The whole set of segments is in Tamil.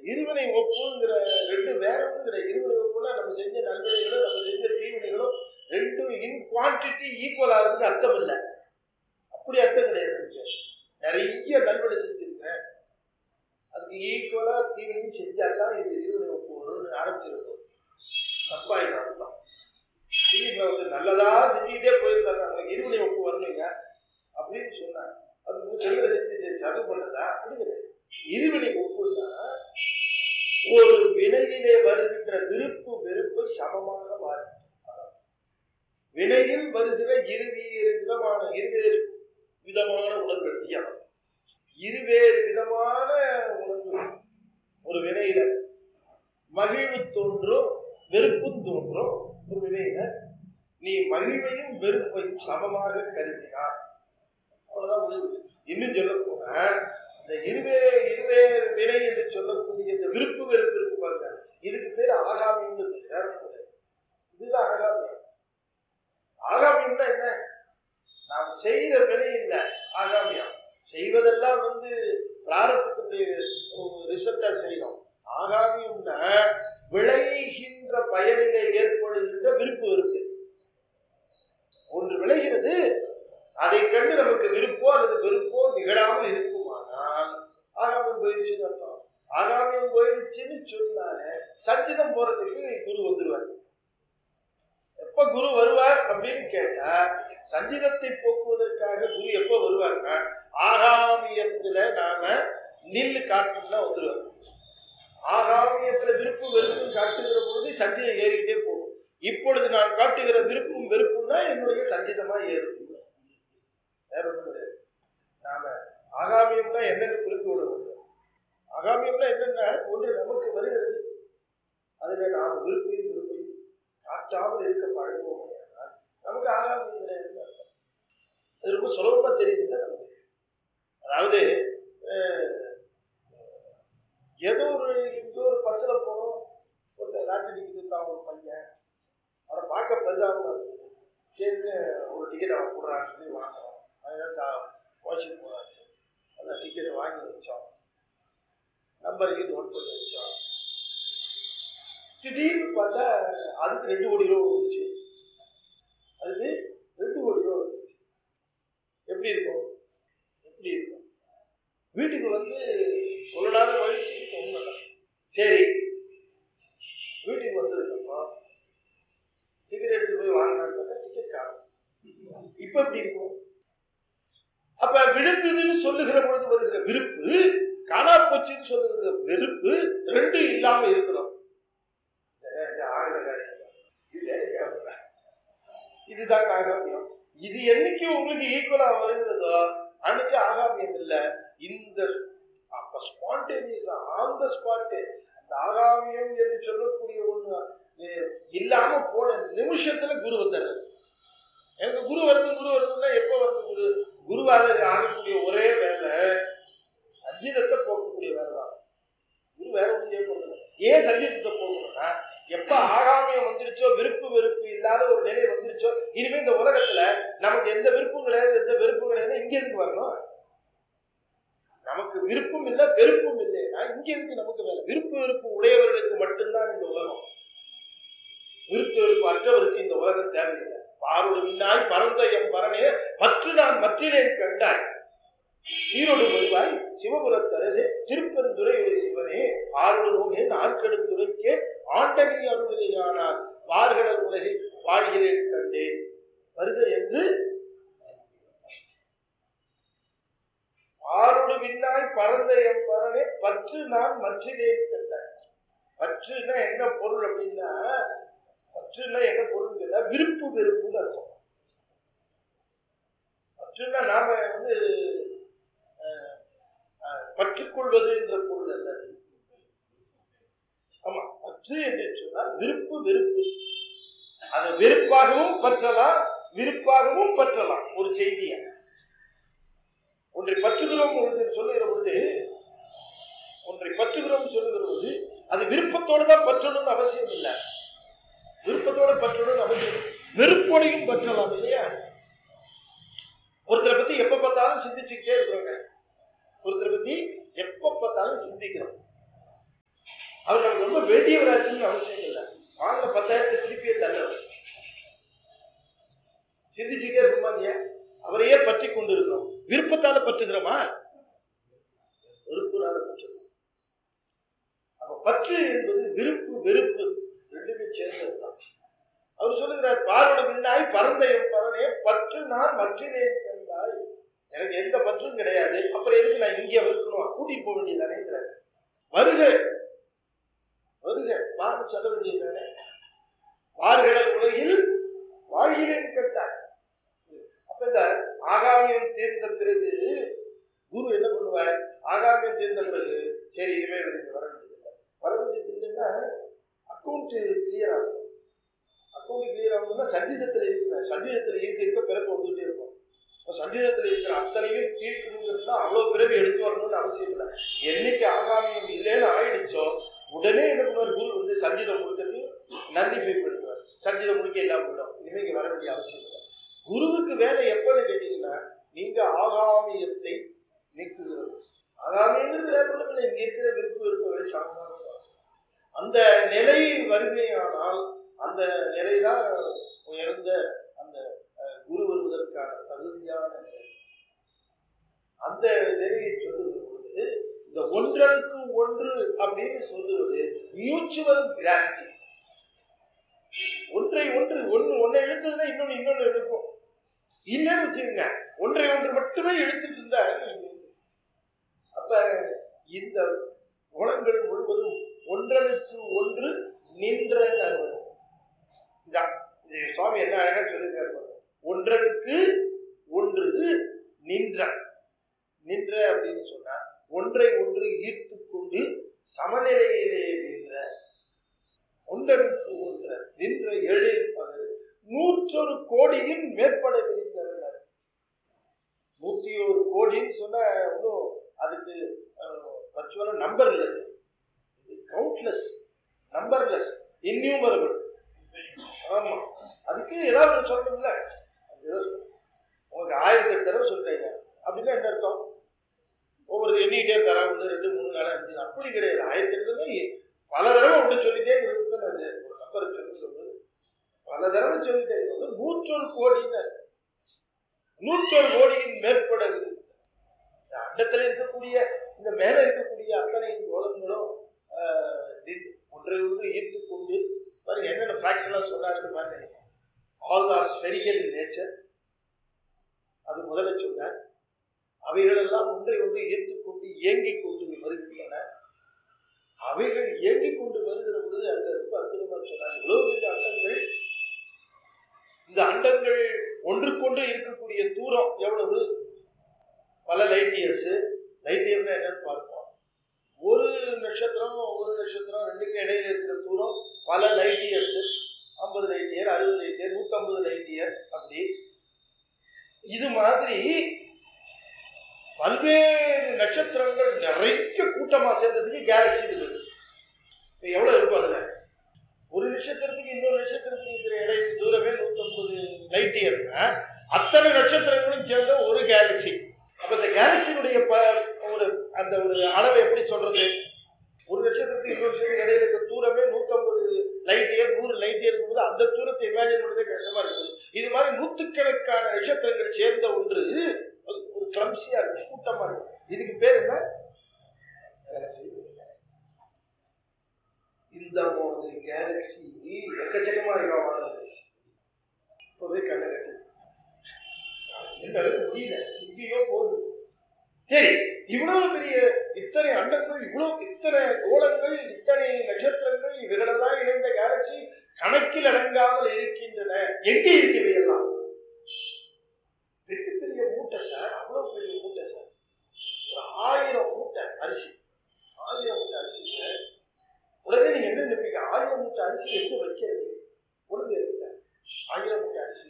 இருவினை ஒப்புங்கிற ரெண்டு வேறங்கிற இருவினை ஒப்புனா நம்ம செஞ்ச நல்வினைகளும் நம்ம செஞ்ச தீவினைகளும் ரெண்டும் இன் குவான்டிட்டி ஈக்குவல் ஆகுதுன்னு அர்த்தம் இல்லை அப்படி அர்த்தம் கிடையாது நிறைய நல்வினை செஞ்சிருக்கேன் அதுக்கு ஈக்குவலா தீவினையும் செஞ்சாதான் இது இருவினை ஒப்பு வரும்னு ஆரம்பிச்சிருக்கும் தப்பா இது அர்த்தம் தீவினை வந்து நல்லதா செஞ்சுக்கிட்டே போயிருந்தாங்க அவங்களுக்கு இருவினை ஒப்பு வரணுங்க அப்படின்னு சொன்னாங்க அது செல்ல செஞ்சு சது பண்ணதா அப்படி கிடையாது இருவினை ஒப்புன்னா ஒரு வினையிலே வருகின்ற விருப்பு வெறுப்பு சமமாக மாறும் வினையில் வருகிற இருவேறு விதமான இருவேறு விதமான உணர்வுகள் தியானம் இருவேறு விதமான உணர்வுகள் ஒரு வினையில மகிழ்வு தோன்றும் வெறுப்பும் தோன்றும் ஒரு வினையில நீ மகிழ்வையும் வெறுப்பையும் சமமாக கருதினார் அவ்வளவுதான் முடிவு இன்னும் சொல்ல போனா இந்த இருவே இருவே வினை என்று சொல்லக்கூடிய இந்த விருப்பு வெறுப்பு இருக்கு பாருங்க இதுக்கு பேர் ஆகாமியம் இதுதான் ஆகாமியம் ஆகாமியம்னா என்ன நாம் செய்கிற வினை இல்லை ஆகாமியம் செய்வதெல்லாம் வந்து பிராரத்துக்கு ரிசல்ட்டா செய்யணும் ஆகாமியம்னா விளைகின்ற பயனிலே ஏற்படுகின்ற விருப்பு இருக்கு ஒன்று விளைகிறது அதை கண்டு நமக்கு விருப்போ அல்லது வெறுப்போ நிகழாமல் இருக்குமானால் ஆகாமியம் போயிடுச்சுன்னு அர்த்தம் ஆகாமியம் போயிடுச்சுன்னு சொன்னாலே சஞ்சிதம் போறதுக்கு குரு வந்துருவார் எப்ப குரு வருவார் அப்படின்னு கேட்டா சஞ்சிதத்தை போக்குவதற்காக குரு எப்ப வருவார்னா ஆகாமியத்துல நாம நில்லு காட்டுனா வந்துருவார் ஆகாமியத்துல விருப்பம் வெறுப்பும் காட்டுகிற பொழுது சஞ்சிதம் ஏறிக்கிட்டே போகும் இப்பொழுது நான் காட்டுகிற விருப்பும் வெறுப்பும் தான் என்னுடைய சஞ்சிதமா ஏறும் வேற ஒண்ணும் கிடையாது நாம ஆகாமியம்னா என்னென்ன புரிந்து கொள்ள வேண்டும் ஆகாமியம்னா என்னென்ன ஒன்று நமக்கு வருகிறது அதுல நாம் விருப்பையும் விருப்பையும் காட்டாமல் இருக்க பழகுவோம் நமக்கு ஆகாமியம் கிடையாது அது ரொம்ப சுலபமா தெரியுது நமக்கு அதாவது ஏதோ ஒரு எங்கோ ஒரு பஸ்ல போனோம் ஒரு லாட்டரி டிக்கெட் தான் ஒரு பையன் அவரை பார்க்க பெரிதாகவும் இருக்குது சரின்னு ஒரு டிக்கெட் அவன் போடுறான்னு சொல்லி வாங்குறோம் அதுதான் வாட்சிங் போனாரு அந்த டிக்கெட்டை வாங்கி வச்சோம் நம்பருக்கு நோட் பண்ணி வச்சோம் திடீர்னு பார்த்தா அதுக்கு ரெண்டு கோடி ரூபா வந்துச்சு அதுக்கு ரெண்டு கோடி ரூபா வந்துச்சு எப்படி இருக்கும் எப்படி இருக்கும் வீட்டுக்கு வந்து ஒரு நாள் மகிழ்ச்சி ஒன்றும் சரி வீட்டுக்கு வந்ததுக்கப்புறம் டிக்கெட் எடுத்து போய் வாங்கினான்னு பார்த்தா டிக்கெட் காணும் இப்ப எப்படி இருக்கும் அப்ப விழுந்ததுன்னு சொல்லுகிற பொழுது வருகிற விருப்பு காணா போச்சுன்னு சொல்லுகிற வெறுப்பு ரெண்டும் இல்லாம இருக்கிறோம் இதுதான் ஆகாமியம் இது என்னைக்கு உங்களுக்கு ஈக்குவலா வருகிறதோ அன்னைக்கு ஆகாமியம் இல்ல இந்த அப்ப ஸ்பான்டேனியஸா ஆன் த ஸ்பாட் அந்த ஆகாமியம் என்று சொல்லக்கூடிய ஒண்ணு இல்லாம போன நிமிஷத்துல குரு வந்தாரு எனக்கு குரு வரணும் குரு வரணும்னா எப்ப வரணும் குரு குருவாக ஆகக்கூடிய ஒரே வேலை சஞ்சீதத்தை போக்கக்கூடிய வேலை தான் குரு வேற ஒன்றும் செய்யப்படுறது ஏன் சஞ்சீதத்தை போகணும்னா எப்ப ஆகாமியம் வந்துருச்சோ விருப்பு வெறுப்பு இல்லாத ஒரு நிலை வந்துருச்சோ இனிமே இந்த உலகத்துல நமக்கு எந்த விருப்பம் கிடையாது எந்த வெறுப்பும் கிடையாது இங்க இருந்து வரணும் நமக்கு விருப்பம் இல்லை வெறுப்பும் இல்லைன்னா இங்க இருக்கு நமக்கு வேலை விருப்பு வெறுப்பு உடையவர்களுக்கு மட்டும்தான் இந்த உலகம் விருப்பு வெறுப்பு அற்றவருக்கு இந்த உலகம் தேவையில்லை பாரோடு மின்னாய் பரந்த எம் பரனே பற்று நான் மற்றிலேன் கண்டாய் ஈரோடு வருவாய் சிவபுரத்தரசே திருப்பெருந்துறை ஒரு சிவனே ஆரோடு நோகே நாற்கெடுத்துரைக்கே ஆண்டனி அருளியானார் வார்கடல் உலகில் வாழ்கிறேன் கண்டேன் வருக என்று ஆரோடு மின்னாய் பரந்த எம் பரனே பற்று நான் மற்றிலேன் கண்டாய் பற்றுனா என்ன பொருள் அப்படின்னா பற்றுனா என்ன பொருள் கேட்டா விருப்பு வெறுப்புன்னு அர்த்தம் பற்றுனா நாம வந்து பற்றுக்கொள்வது என்ற பொருள் அல்ல ஆமா பற்று என்று சொன்னால் விருப்பு வெறுப்பு அதை வெறுப்பாகவும் பற்றலாம் விருப்பாகவும் பற்றலாம் ஒரு செய்தியை ஒன்றை பற்றுகிறோம் என்று சொல்லுகிற பொழுது ஒன்றை பற்றுகிறோம் சொல்லுகிற பொழுது அது விருப்பத்தோடு தான் பற்றணும்னு அவசியம் இல்லை விருப்பத்தோடு பற்றணும்னு அவசியம் வெறுப்போடையும் பற்றலாம் இல்லையா ஒருத்தரை பத்தி எப்ப பார்த்தாலும் சிந்திச்சுக்கிட்டே இருக்கிறோங்க ஒருத்தரை பத்தி எப்ப பார்த்தாலும் சிந்திக்கிறோம் அவர் நமக்கு ரொம்ப வேண்டியவராச்சுன்னு அவசியம் இல்லை வாங்க பத்தாயிரத்தை திருப்பியே தள்ளவர் சிந்திச்சுட்டே இருக்குமா இல்லையா அவரையே பற்றி கொண்டு இருக்கிறோம் விருப்பத்தால பற்றுகிறோமா வெறுப்புனால பற்றுகிறோம் அப்ப பற்று என்பது விருப்பு வெறுப்பு ரெண்டுமே சேர்ந்ததுதான் அவர் சொல்லுகிறார் பார்வன பின்னாய் பரந்த என் பரனே பற்று நான் மற்றினே கண்டாய் எனக்கு எந்த பற்றும் கிடையாது அப்புறம் எதுக்கு நான் இங்கே இருக்கணும் கூட்டிட்டு போக வேண்டியதானேங்கிறார் வருக வருக பார்த்து சொல்ல வேண்டியதானே வார்கடல் உலகில் வாழ்கிறேன் கேட்டார் அப்ப இந்த ஆகாமியம் தீர்ந்த பிறகு குரு என்ன பண்ணுவார் ஆகாமியம் தீர்ந்த பிறகு சரி இனிமே எனக்கு வர வேண்டியதில்லை வர வேண்டியது இல்லைன்னா அக்கௌண்ட் கிளியர் ஆகும் அக்கௌண்ட் கிளியர் ஆகணும்னா சங்கீதத்தில் இருக்கிற சங்கீதத்தில் இருக்க இருக்க பிறகு வந்துகிட்டே இருக்கும் இப்போ சங்கீதத்தில் இருக்கிற அத்தனையும் தீர்க்கணுங்கிறதுனா அவ்வளோ பிறகு எடுத்து வரணும்னு அவசியம் இல்லை என்னைக்கு ஆகாமியம் இல்லைன்னு ஆயிடுச்சோ உடனே என்ன பண்ணுவார் குரு வந்து சங்கீதம் முடிக்கிறது நன்றிஃபை பண்ணுவார் சங்கீதம் முடிக்க எல்லாம் போயிடும் இனிமே இங்கே வர வேண்டிய அவசியம் இல்லை குருவுக்கு வேலை எப்போன்னு கேட்டீங்கன்னா நீங்க ஆகாமியத்தை நீக்குகிறது ஆகாமியங்கிறது வேற ஒன்றும் இல்லை இங்க இருக்கிற விருப்பு விருப்பங்களை சாந்தமாக அந்த நிலை வருமையானால் அந்த நிலைதான் உயர்ந்த அந்த அஹ், குரு வருவதற்கான தகுதியான நிலை அந்த நிலையை சொல்லுவது பொழுது இந்த ஒன்றனுக்கு ஒன்று அப்படின்னு சொல்லுவது மியூச்சுவல் கிராண்டி ஒன்றை ஒன்று ஒன்று ஒன்றை இழுத்ததுன்னா இன்னொன்று இன்னொன்று இழுக்கும் இல்லைன்னு வச்சுக்கோங்க ஒன்றை ஒன்று மட்டுமே இழுத்துட்டு இருந்தா அப்ப இந்த குணங்கள் முழுவதும் ஒன்றனுக்கு ஒன்று நின்ற நறுவன் இந்த இந்த சுவாமி என்ன அழகா சொல்லியிருக்காரு பாருங்க. ஒன்றனுக்கு ஒன்று நின்ற நின்ற அப்படின்னு சொன்னா ஒன்றை ஒன்று ஈர்த்து கொண்டு சமநிலையிலே நின்ற ஒன்றனுக்கு ஒன்று நின்ற எழில் பகல் நூற்றொரு கோடியின் மேற்பட விரிந்தனர் நூத்தி ஒரு கோடின்னு சொன்னா ஒன்றும் அதுக்கு வர்ச்சுவலாக நம்பர் இல்லை கவுண்ட்லெஸ் நம்பர்லெஸ் இன்யூமரபிள் ஆமா அதுக்கு ஏதாவது ஒண்ணு சொல்லணும்ல அது ஏதோ சொல்லணும். உங்களுக்கு ஆயிரத்தி எட்டு தடவை சொல்றீங்க அப்படின்னா என்ன அர்த்தம் ஒவ்வொரு எண்ணிக்கிட்டே தரா ஒன்று ரெண்டு மூணு நாலு அஞ்சு அப்படி கிடையாது ஆயிரத்தி எட்டு தடவை பல தடவை ஒன்று சொல்லிட்டே இருக்குது அது ஒரு நம்பர் சொல்லி சொல்றது பல தடவை சொல்லிட்டே இருக்குது நூற்றொரு கோடின்னு நூற்றொரு கோடியின் மேற்பட இருக்குது. இந்த அண்டத்துல இருக்கக்கூடிய இந்த மேல இருக்கக்கூடிய அத்தனை கோலங்களும் ஆஹ், தி- ஒன்றை ஒன்று ஈர்த்து கொண்டு பாருங்க என்னென்ன ஃபேக்டர்லாம் சொன்னாருன்னு பாருங்க ஆல் ஆர் ஸ்பெரிகல் நேச்சர் அது முதல்ல சொன்னார் அவைகளெல்லாம் ஒன்றை ஒன்று ஈர்த்து கொண்டு இயங்கிக் கொண்டு வருகின்றன அவைகள் இயங்கிக் கொண்டு வருகிற பொழுது அந்த ரொம்ப அற்புதமா சொன்னார் இவ்வளவு பெரிய அண்டங்கள் இந்த அண்டங்கள் ஒன்றுக்கொன்று இருக்கக்கூடிய தூரம் எவ்வளவு பல லைட் இயர்ஸ் லைட் இயர்னா என்னன்னு பார்ப்போம் ஒரு நட்சத்திரம் ஒரு நட்சத்திரம் ரெண்டுக்கு இடையில இருக்கிற தூரம் பல லைட் இயர்ஸ் ஐம்பது லைட் இயர் அறுபது லைட் இயர் நூற்றம்பது லைட் இயர் அப்படி இது மாதிரி பல்வேறு நட்சத்திரங்கள் நிறைய கூட்டமா சேர்ந்ததுக்கு கேலக்சி இருக்குது இப்ப எவ்வளவு இருக்கும் அதுல ஒரு நட்சத்திரத்துக்கு இன்னொரு நட்சத்திரத்துக்கு இருக்கிற இடை தூரமே நூற்றம்பது லைட் இயர்னா அத்தனை நட்சத்திரங்களும் சேர்ந்த ஒரு கேலக்சி அப்ப இந்த கேலக்சியினுடைய ப- ஒரு அந்த ஒரு அளவை எப்படி சொல்றது ஒரு நட்சத்திரத்துக்கு இன்னொரு நட்சத்திரத்துக்கு இடையில இருக்க தூரமே நூற்றம்பது லைட் இயர் நூறு லைட் இயர் இருக்கும்போது அந்த தூரத்தை இமேஜின் பண்ணுறதே கஷ்டமா இருக்குது இது மாதிரி நூற்றுக்கணக்கான நட்சத்திரங்கள் சேர்ந்த ஒன்று அது ஒரு கிளம்சியா இருக்கும் கூட்டமா இருக்கும் இதுக்கு பேர் என்ன Galaxy. இந்த ஒரு கேலக்சி எக்கச்சக்கமா இருக்கா இப்பவே கண்ணை கட்டு என்னால முடியல இங்கேயோ போகுது சரி இவ்வளவு பெரிய இத்தனை அண்டங்கள் இவ்வளவு இத்தனை கோலங்கள் இத்தனை நட்சத்திரங்கள் இவைகளெல்லாம் இணைந்த கேலக்சி கணக்கில் அடங்காமல் இருக்கின்றன எங்கே இருக்கிறது எல்லாம் பெரிய பெரிய மூட்டை சார் அவ்வளவு பெரிய மூட்டை சார் ஒரு ஆயிரம் மூட்டை அரிசி ஆயிரம் மூட்டை அரிசி சார் உடனே நீங்க என்ன நினைப்பீங்க ஆயிரம் மூட்டை அரிசி எங்க வைக்கிறது ஒழுங்கு இருக்கு ஆயிரம் மூட்டை அரிசி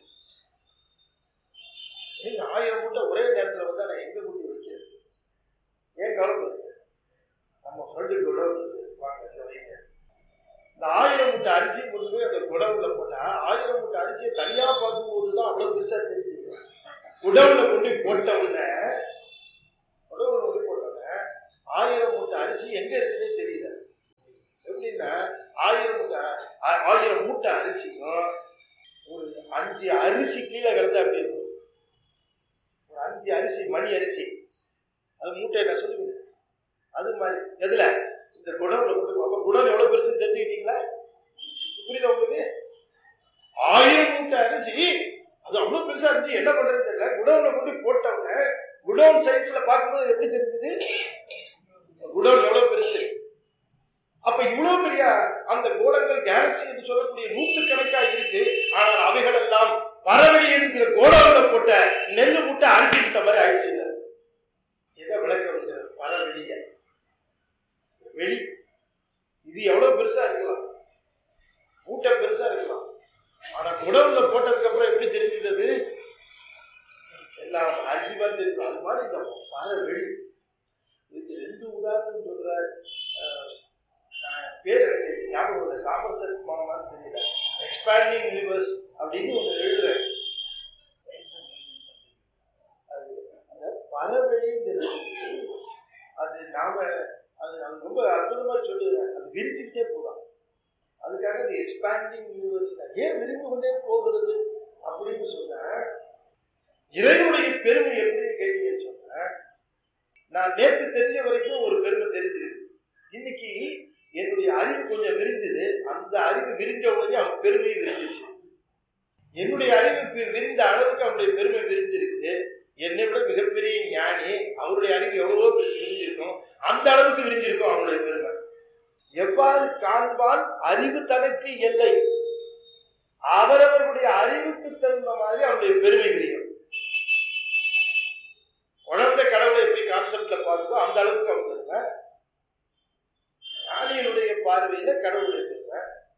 நீங்க ஆயிரம் மூட்டை ஒரே நேரத்துல வந்தா நான் எங்க கொண்டு வைக்கிறது ஏன் கவலை நம்ம ஃப்ரெண்டு குடவு வாங்க இங்க வைங்க இந்த ஆயிரம் மூட்டை அரிசி கொண்டு போய் அந்த குடவுல போட்டா ஆயிரம் மூட்டை அரிசியை தனியா பார்க்கும்போது தான் அவ்வளவு பெருசா தெரிஞ்சுது குடவுல கொண்டு போய் போட்ட உடனே குடவுல கொண்டு போட்ட உடனே ஆயிரம் மூட்டை அரிசி எங்க இருக்குன்னே தெரியல மூட்டை அரிசிக்கும் ஒரு அஞ்சு அரிசி கீழே கிடந்தா அப்படி இருக்கும் ஒரு அஞ்சு அரிசி மணி அரிசி அது மூட்டை நான் சொல்லுங்க அது மாதிரி எதுல இந்த குடம்ல கொண்டு அப்ப குடம் எவ்வளவு பெருசு தெரிஞ்சுக்கிட்டீங்களா புரியுதா உங்களுக்கு ஆயிரம் மூட்டை அரிசி அது அவ்வளவு பெருசா இருந்துச்சு என்ன பண்றது தெரியல குடவுல கொண்டு போட்டவங்க குடவுன் சைஸ்ல பார்க்கும்போது எப்படி தெரிஞ்சது குடவுன் எவ்வளவு பெருசு அப்ப இவ்வளவு பெரிய அந்த கோலங்கள் கேலக்சி என்று சொல்லக்கூடிய நூற்றுக்கணக்கா இருக்கு ஆனால் அவைகள் எல்லாம் வரவெளி இருக்கிற கோலங்களை போட்ட நெல்லு மூட்டை அரிசி விட்ட மாதிரி ஆயிடுச்சு எதை விளக்க வைக்கிறது பரவெளிய வெளி இது எவ்வளவு பெருசா இருக்கலாம் மூட்டை பெருசா இருக்கலாம் ஆனா குடவுல போட்டதுக்கு அப்புறம் எப்படி தெரிஞ்சது எல்லாம் அரிசி மாதிரி தெரியும் அது மாதிரி இந்த பரவெளி இதுக்கு ரெண்டு உதாரணம் சொல்ற அஹ், நான் பேர் எனக்கு ஞாபகம் இல்லை சாமர்சர் மாதிரி தெரியல எக்ஸ்பேண்டிங் யூனிவர்ஸ் அப்படின்னு ஒன்று எழுதுறேன் அது அந்த பரவெளிங்கிறது அது நாம அது நம்ம ரொம்ப அற்புதமா சொல்லுறேன் அது விரிச்சுக்கிட்டே போகலாம் அதுக்காக அது எக்ஸ்பேண்டிங் யூனிவர்ஸ் ஏன் விரிந்து கொண்டே போகிறது அப்படின்னு சொன்னேன் இறைவனுடைய பெருமை எப்படி கேள்வின்னு சொன்னேன் நான் நேற்று தெரிஞ்ச வரைக்கும் ஒரு பெருமை தெரிஞ்சிருக்கு இன்னைக்கு என்னுடைய அறிவு கொஞ்சம் விரிஞ்சது அந்த அறிவு விரிஞ்ச உடனே அவன் பெருமை விரிஞ்சிருச்சு என்னுடைய அறிவு வி- விரிந்த அளவுக்கு அவனுடைய பெருமை விரிஞ்சிருக்கு என்னை விட மிகப்பெரிய ஞானி அவருடைய அறிவு எவ்வளவோ பெருசு விரிஞ்சிருக்கும் அந்த அளவுக்கு விரிஞ்சிருக்கும் அவனுடைய பெருமை எவ்வாறு காண்பான் அறிவு தனக்கு எல்லை அவரவர்களுடைய அறிவுக்கு தகுந்த மாதிரி அவனுடைய பெருமை விரியும் குழந்தை கடவுளை எப்படி கான்செப்ட்ல பார்க்குதோ அந்த அளவுக்கு அவன் பெருமை ஞானியினுடைய பார்வையில கடவுளுடைய பெருமை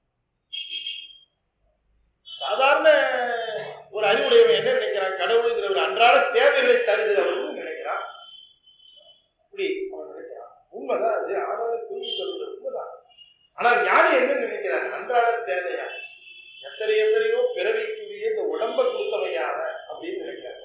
சாதாரண ஒரு அறிவுடையவன் என்ன நினைக்கிறான் கடவுளுங்கிற ஒரு அன்றாட தேவைகளை தருது அவருக்கு நினைக்கிறான் இப்படி அவன் நினைக்கிறான் உண்மைதான் அது ஆனாலும் புரிஞ்சு சொல்றது உண்மைதான் ஆனா ஞானி என்ன நினைக்கிறான் அன்றாட தேவையா எத்தனை எத்தனையோ பிறவிக்குரிய இந்த உடம்ப கொடுத்தவையான அப்படின்னு நினைக்கிறாங்க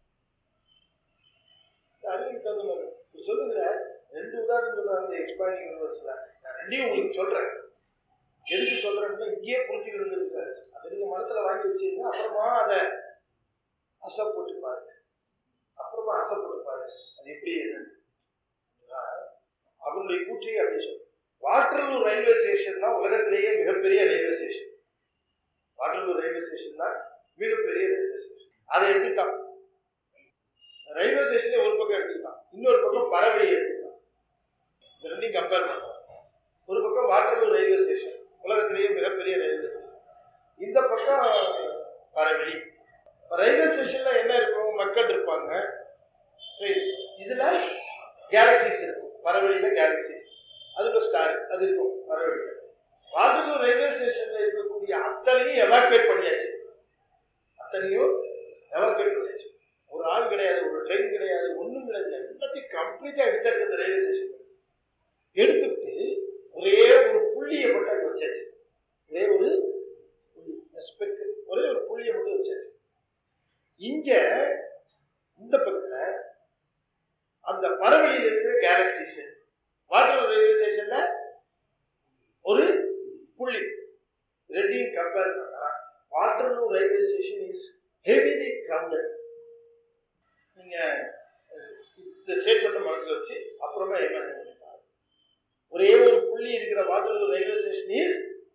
இந்த அறிவுக்கு தகுந்த மாதிரி. இப்ப சொல்லுங்க ரெண்டு உதாரணம் சொல்றாங்க எக்ஸ்பேண்டிங் யூனிவர்ஸ்ல நான் ரெண்டையும் உங்களுக்கு சொல்றேன் எதுக்கு சொல்றேன்னா இங்கேயே புரிஞ்சுக்கிறது இருக்காரு அதை நீங்க மனசுல வாங்கி வச்சீங்கன்னா அப்புறமா அதை அசை போட்டு பாருங்க அப்புறமா அசை போட்டு பாருங்க அது எப்படி என்னன்னு. ஆ, அவருடைய கூற்றை அப்படி சொல்லு வாட்டர்லூர் ரயில்வே ஸ்டேஷன் தான் உலகத்திலேயே மிகப்பெரிய railway station Waterloo railway station தான் மிகப்பெரிய ரயில்வே ஸ்டேஷன் அதை எடுத்துட்டான் ரயில்வே ஸ்டேஷனே ஒரு பக்கம் எடுத்துக்கிட்டான் இன்னொரு பக்கம் பறவழி எடுத்துக்கிட்டான் இந்த ரெண்டையும் கம்பேர் பண்ணலாம் ஒரு பக்கம் வாட்டர்லூர் ரயில்வே ஸ்டேஷன் உலகத்திலேயே மிகப்பெரிய ரயில்வே ஸ்டேஷன் இந்த பக்கம் பறவழி ரயில்வே ஸ்டேஷன்ல என்ன இருக்கும் மக்கள் இருப்பாங்க சரி, இதுல கேலக்சிஸ் இருக்கும் பறவழியில கேலக்சிஸ் அதுக்கு ஸ்டார் அது இருக்கும் பறவழியில வாட்டர்லூர் ரயில்வே ஸ்டேஷன்ல இருக்கக்கூடிய அத்தனையும் எவாக்குவேட் பண்ணியாச்சு அத்தனையும் எவாக்குவேட் பண்ணியாச்சு ஒரு ஆள் கிடையாது ஒரு ட்ரெயின் கிடையாது ஒண்ணும் கிடையாது எல்லாத்தையும் கம்ப்ளீட்டா எடுத்தாச்சு அந்த ரயில்வே ஸ்டேஷன் எடுத்துட்டு ஒரே ஒரு புள்ளியை மட்டும் அங்க வச்சாச்சு ஒரே ஒரு புள்ளி speck, ஒரே ஒரு புள்ளியை மட்டும் வச்சாச்சு இங்க இந்த பக்கத்துல அந்த பறவையில் இருக்கிற கேலக்சிஸ் வாட்டர் ரயில்வே ஸ்டேஷன்ல ஒரு புள்ளி ரெண்டையும் கம்பேர் பண்ணா Waterloo railway station is heavily grounded நீங்க அஹ், இந்த ஸ்டேட்மெண்ட் மனசுல வச்சு அப்புறமா ஏமாற்ற பண்ணிப்பாங்க ஒரே ஒரு புள்ளி இருக்கிற Waterloo railway station is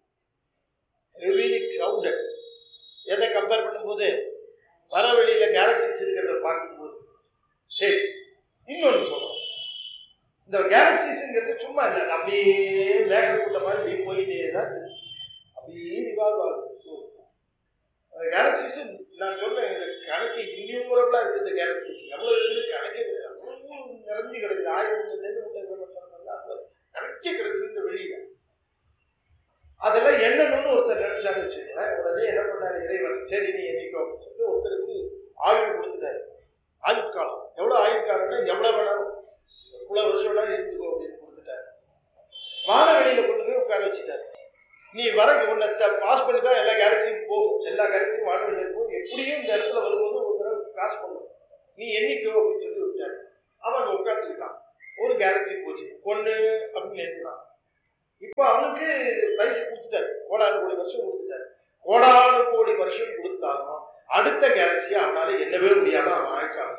heavily grounded எதை கம்பேர் பண்ணும்போது வரவெளியில கேலக்சிஸ் இருக்கிறத பார்க்கும்போது சரி இன்னொன்று சொல்றோம் இந்த கேலக்சிஸ்ங்கிறது சும்மா இல்லை அப்படியே மேக கூட்ட மாதிரி அப்படியே போயிட்டே தான் இருக்கு. அப்படியே ரிவால்வ் ஆகுது அந்த கேலக்சிஸ் நான் சொன்னேன் இந்த கணக்கு இன்யூமரபிளா இருக்கு இந்த கேலக்சிஸ் எவ்வளவு இருக்குது கணக்கே கிடையாது. அவ்வளவு நிறைஞ்சு கிடக்குது ஆயிரம் கணக்கே கிடக்குது இந்த வெளியில அதெல்லாம் என்னன்னு ஒருத்தர் நினைச்சாரு வச்சுக்கோங்களேன் உடனே என்ன பண்ணாரு இறைவன் சரி நீ என்னைக்கோ அப்படின்னு சொல்லிட்டு ஒருத்தருக்கு ஆயுள் கொடுத்துட்டாரு ஆயுட்காலம் எவ்வளவு ஆயுட்காலம்னா எவ்வளவு வேணாலும் இவ்வளவு வருஷம் வேணாலும் இருந்துக்கோ அப்படின்னு கொடுத்துட்டாரு வானவெளியில கொண்டு போய் உட்கார வச்சுட்டாரு நீ வர உன்னை பாஸ் பண்ணி தான் எல்லா கேலக்சியும் போகும் எல்லா கேலக்சியும் வானவெளியில போகும் எப்படியும் இந்த இடத்துல வரும்போது ஒரு தடவை பாஸ் பண்ணும் நீ என்னைக்கோ அப்படின்னு சொல்லி விட்டாரு அவன் அங்க உட்காந்துக்கிட்டான் ஒரு கேலக்சி போச்சு ஒண்ணு அப்படின்னு நினைக்கிறான் இப்போ அவனுக்கு பரிசு கொடுத்துட்டாரு கோடாறு கோடி வருஷம் கொடுத்துட்டாரு கோடானு கோடி வருஷம் கொடுத்தாலும் அடுத்த கேலக்சியை அவனால எண்ணவே முடியாம அவன் ஆயிட்டான்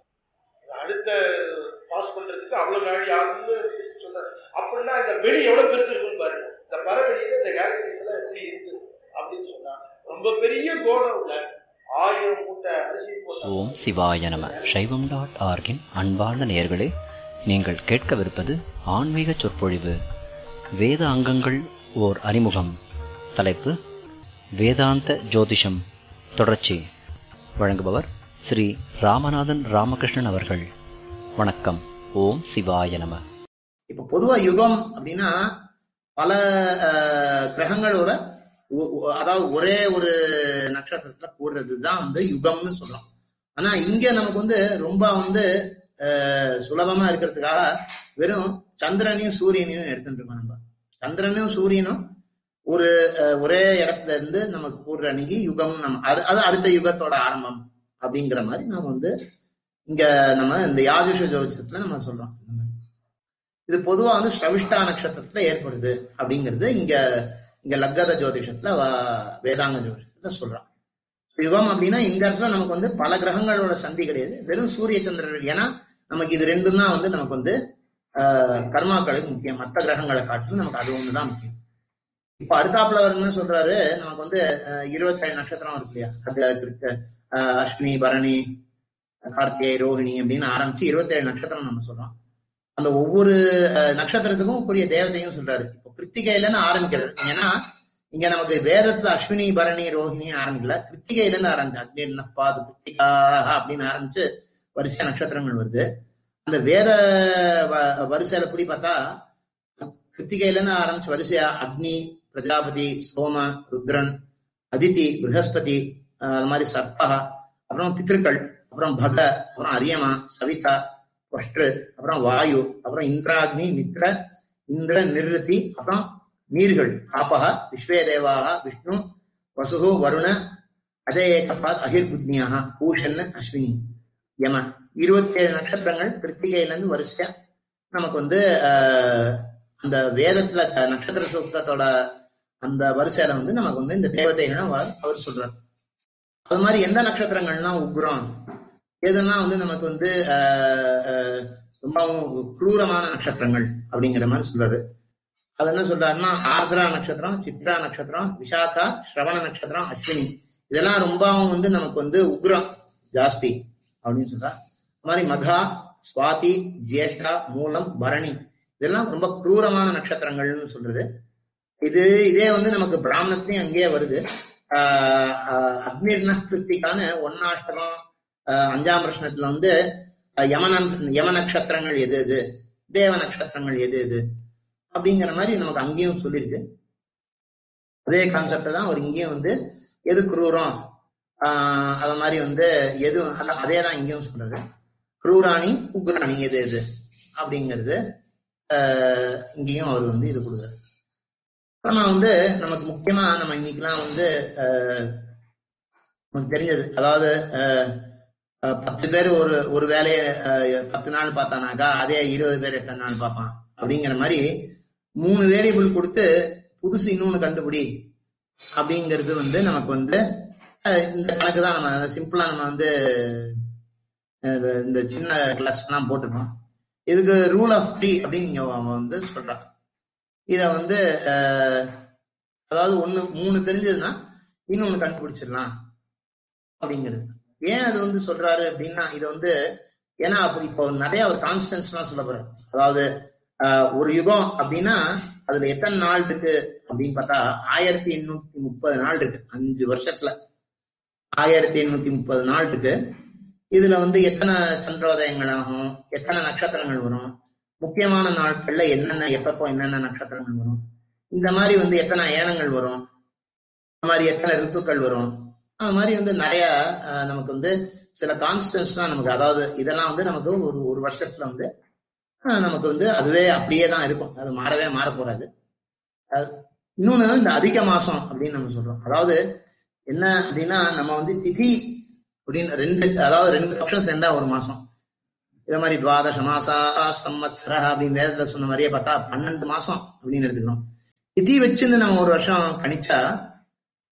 அடுத்த பாஸ் பண்றதுக்கு அவ்வளவு நாள் யாருன்னு சொல்ல அப்படின்னா இந்த வெளி எவ்வளவு பெருசு இருக்குன்னு பாருங்க இந்த பறவெளியில இந்த கேலக்சிஸ் எல்லாம் எப்படி இருக்கு அப்படின்னு சொன்னா ரொம்ப பெரிய கோடம் உள்ள ஆயிரம் மூட்டை அரிசி போட்ட ஓம் சிவாய நம சைவம் டாட் ஆர்கின் அன்பார்ந்த நேயர்களே நீங்கள் கேட்கவிருப்பது ஆன்மீக சொற்பொழிவு வேத அங்கங்கள் ஓர் அறிமுகம் தலைப்பு வேதாந்த ஜோதிஷம் தொடர்ச்சி வழங்குபவர் ஸ்ரீ ராமநாதன் ராமகிருஷ்ணன் அவர்கள் வணக்கம் ஓம் சிவாய நம இப்ப பொதுவா யுகம் அப்படின்னா பல அஹ், கிரகங்களோட ஒ- ஒ- அதாவது ஒரே ஒரு நட்சத்திரத்துல கூடுறதுதான் வந்து யுகம்னு சொல்றோம் ஆனா இங்க நமக்கு வந்து ரொம்ப வந்து அஹ், சுலபமா இருக்கிறதுக்காக வெறும் சந்திரனையும் சூரியனையும் எடுத்துட்டு இருக்கோம் நம்ம சந்திரனும் சூரியனும் ஒரு அஹ், ஒரே இடத்துல இருந்து நமக்கு கூடுற அன்னைக்கு யுகம் நம்ம அது அது அடுத்த யுகத்தோட ஆரம்பம் அப்படிங்கிற மாதிரி நாம வந்து இங்க நம்ம இந்த யாஜுஷ ஜோதிஷத்துல நம்ம சொல்றோம் இந்த மாதிரி இது பொதுவா வந்து ஸ்ரவிஷ்டா நட்சத்திரத்துல ஏற்படுது அப்படிங்கிறது இங்க இங்க லக்கத ஜோதிஷத்துல வ- வேதாங்க ஜோதிஷத்துல சொல்றான் யுகம் அப்படின்னா இந்த இடத்துல நமக்கு வந்து பல கிரகங்களோட சந்தி கிடையாது வெறும் சூரிய சந்திரன் ஏன்னா நமக்கு இது ரெண்டும் தான் வந்து நமக்கு வந்து ஆஹ், கர்மாக்களுக்கு முக்கியம் மற்ற கிரகங்களை காட்டிலும் நமக்கு அது ஒண்ணுதான் முக்கியம் இப்ப அடுத்தாப்புல அவர் என்ன சொல்றாரு நமக்கு வந்து இருபத்தேழு நட்சத்திரம் இருக்கு இல்லையா அது கிருத்த- ஆஹ், அஸ்வினி பரணி கார்த்திகை ரோஹிணி அப்படின்னு ஆரம்பிச்சு இருபத்தேழு நட்சத்திரம் நம்ம சொல்றோம் அந்த ஒவ்வொரு அஹ், நட்சத்திரத்துக்கும் உரிய தேவதையும் சொல்றாரு இப்போ கிருத்திகையில இருந்து ஆரம்பிக்கிறாரு ஏன்னா இங்க நமக்கு வேதத்துல அஸ்வினி பரணி ரோஹிணி ஆரம்பிக்கல கிருத்திகையில இருந்து ஆரம்பிச்சு அக்னி நப்பாது கிருத்திகா அப்படின்னு ஆரம்பிச்சு வரிசை நட்சத்திரங்கள் வருது அந்த வேத வ- வரிசையில கூடி பார்த்தா கிருத்திகையில இருந்து ஆரம்பிச்சு வரிசையா அக்னி பிரஜாபதி சோம ருத்ரன் அதிதி ப்ரஹஸ்பதி அஹ், அது மாதிரி சர்பா அப்புறம் பித்ருக்கள் அப்புறம் பக அப்புறம் அரியமா சவிதா வஷ்ட்ரு அப்புறம் வாயு அப்புறம் இந்திராக்னி மித்ர இந்திர நிருதி அப்புறம் நீர்கள் ஆபக விஸ்வே தேவாக விஷ்ணு வசுகு வருண அஜயேகபாத் அகிர்புத்னியாக பூஷன் அஸ்வினி யம இருபத்தி ஏழு நட்சத்திரங்கள் கிருத்திகையில இருந்து வரிசையா நமக்கு வந்து ஆஹ், அந்த வேதத்துல க- நட்சத்திர சூக்தத்தோட அந்த வரிசையில வந்து நமக்கு வந்து இந்த தேவதைகளை அவர் அவர் சொல்றார் அது மாதிரி எந்த நட்சத்திரங்கள்லாம் உக்ரம் எதெல்லாம் வந்து நமக்கு வந்து ஆஹ், ஆஹ், ரொம்பவும் குரூரமான நட்சத்திரங்கள் அப்படிங்கிற மாதிரி சொல்றாரு அது என்ன சொல்றாருன்னா ஆர்திரா நட்சத்திரம் சித்ரா நட்சத்திரம் விசாகா ஸ்ரவண நட்சத்திரம் அஸ்வினி இதெல்லாம் ரொம்பவும் வந்து நமக்கு வந்து உக்ரம் ஜாஸ்தி அப்படின்னு சொல்றார் அது மாதிரி மகா சுவாதி ஜேஷ்டா மூலம் பரணி இதெல்லாம் ரொம்ப குரூரமான நட்சத்திரங்கள்னு சொல்றது இது இதே வந்து நமக்கு பிராமணத்திலையும் அங்கேயே வருது ஆஹ் ஆஹ் அக்னிர்ன கிருத்திக்கான ஒன்னாஷ்டகம் ஆஹ் அஞ்சாம் பிரஷ்னத்துல வந்து ஆஹ் யமன யம நட்சத்திரங்கள் எது எது தேவ நட்சத்திரங்கள் எது எது அப்படிங்கிற மாதிரி நமக்கு அங்கேயும் சொல்லியிருக்கு அதே கான்செப்ட் தான் அவர் இங்கேயும் வந்து எது குரூரம் ஆஹ் அத மாதிரி வந்து எது அத- அதே தான் இங்கேயும் சொல்றாரு குரூராணி உக்ராணி எது எது அப்படிங்கிறது ஆஹ் இங்கேயும் அவர் வந்து இது கொடுக்குறாரு ஆனா வந்து நமக்கு முக்கியமா நம்ம இன்னைக்கெல்லாம் வந்து ஆஹ் நமக்கு தெரிஞ்சது அதாவது ஆஹ் ஆஹ் பத்து பேர் ஒரு ஒரு வேலையை ஆஹ் பத்து நாள் பார்த்தானாக்கா அதே இருபது பேர் எத்தனை நாள் பார்ப்பான் அப்படிங்கிற மாதிரி மூணு வேரியபிள் கொடுத்து புதுசு இன்னொன்னு கண்டுபிடி அப்படிங்கிறது வந்து நமக்கு வந்து ஆஹ் இந்த கணக்கு தான் நம்ம சிம்பிளா நம்ம வந்து ஆஹ் இந்த சின்ன கிளாஸ் எல்லாம் போட்டுருக்கோம் இதுக்கு ரூல் ஆஃப் த்ரீ அப்படின்னு இங்க அவன் வந்து சொல்றான் இத வந்து ஆஹ் அதாவது ஒண்ணு மூணு தெரிஞ்சதுன்னா இன்னொன்னு கண்டுபிடிச்சிடலாம் அப்படிங்கிறது ஏன் அது வந்து சொல்றாரு அப்படின்னா இது வந்து ஏன்னா அப்ப இப்போ நிறைய ஒரு கான்ஸ்டன்ஸ் எல்லாம் சொல்ல போறாரு அதாவது ஆஹ் ஒரு யுகம் அப்படின்னா அதுல எத்தனை நாள் இருக்கு அப்படின்னு பார்த்தா ஆயிரத்தி எண்ணூத்தி முப்பது நாள் இருக்கு அஞ்சு வருஷத்துல ஆயிரத்தி எண்ணூத்தி முப்பது நாள் இருக்கு இதுல வந்து எத்தனை சந்திரோதயங்கள் ஆகும் எத்தனை நட்சத்திரங்கள் வரும் முக்கியமான நாட்கள்ல என்னென்ன எப்பப்போ என்னென்ன நட்சத்திரங்கள் வரும் இந்த மாதிரி வந்து எத்தனை ஏனங்கள் வரும் அந்த மாதிரி எத்தனை ரித்துக்கள் வரும் அது மாதிரி வந்து நிறைய அஹ், நமக்கு வந்து சில கான்ஸ்டன்ஸ்லாம் நமக்கு அதாவது இதெல்லாம் வந்து நமக்கு ஒரு ஒரு வருஷத்துல வந்து அஹ், நமக்கு வந்து அதுவே அப்படியே தான் இருக்கும் அது மாறவே மாற போறாது அது- இன்னொன்னு இந்த அதிக மாசம் அப்படின்னு நம்ம சொல்றோம் அதாவது என்ன அப்படின்னா நம்ம வந்து திதி அப்படின்னு ரெண்டு அதாவது ரெண்டு பட்சம் சேர்ந்தா ஒரு மாசம் இதே மாதிரி துவாதச மாசா சம்மத்சர அப்படின்னு வேதத்துல சொன்ன மாதிரியே பார்த்தா பன்னெண்டு மாசம் அப்படின்னு எடுத்துக்கிறோம் திதி வச்சிருந்து நம்ம ஒரு வருஷம் கணிச்சா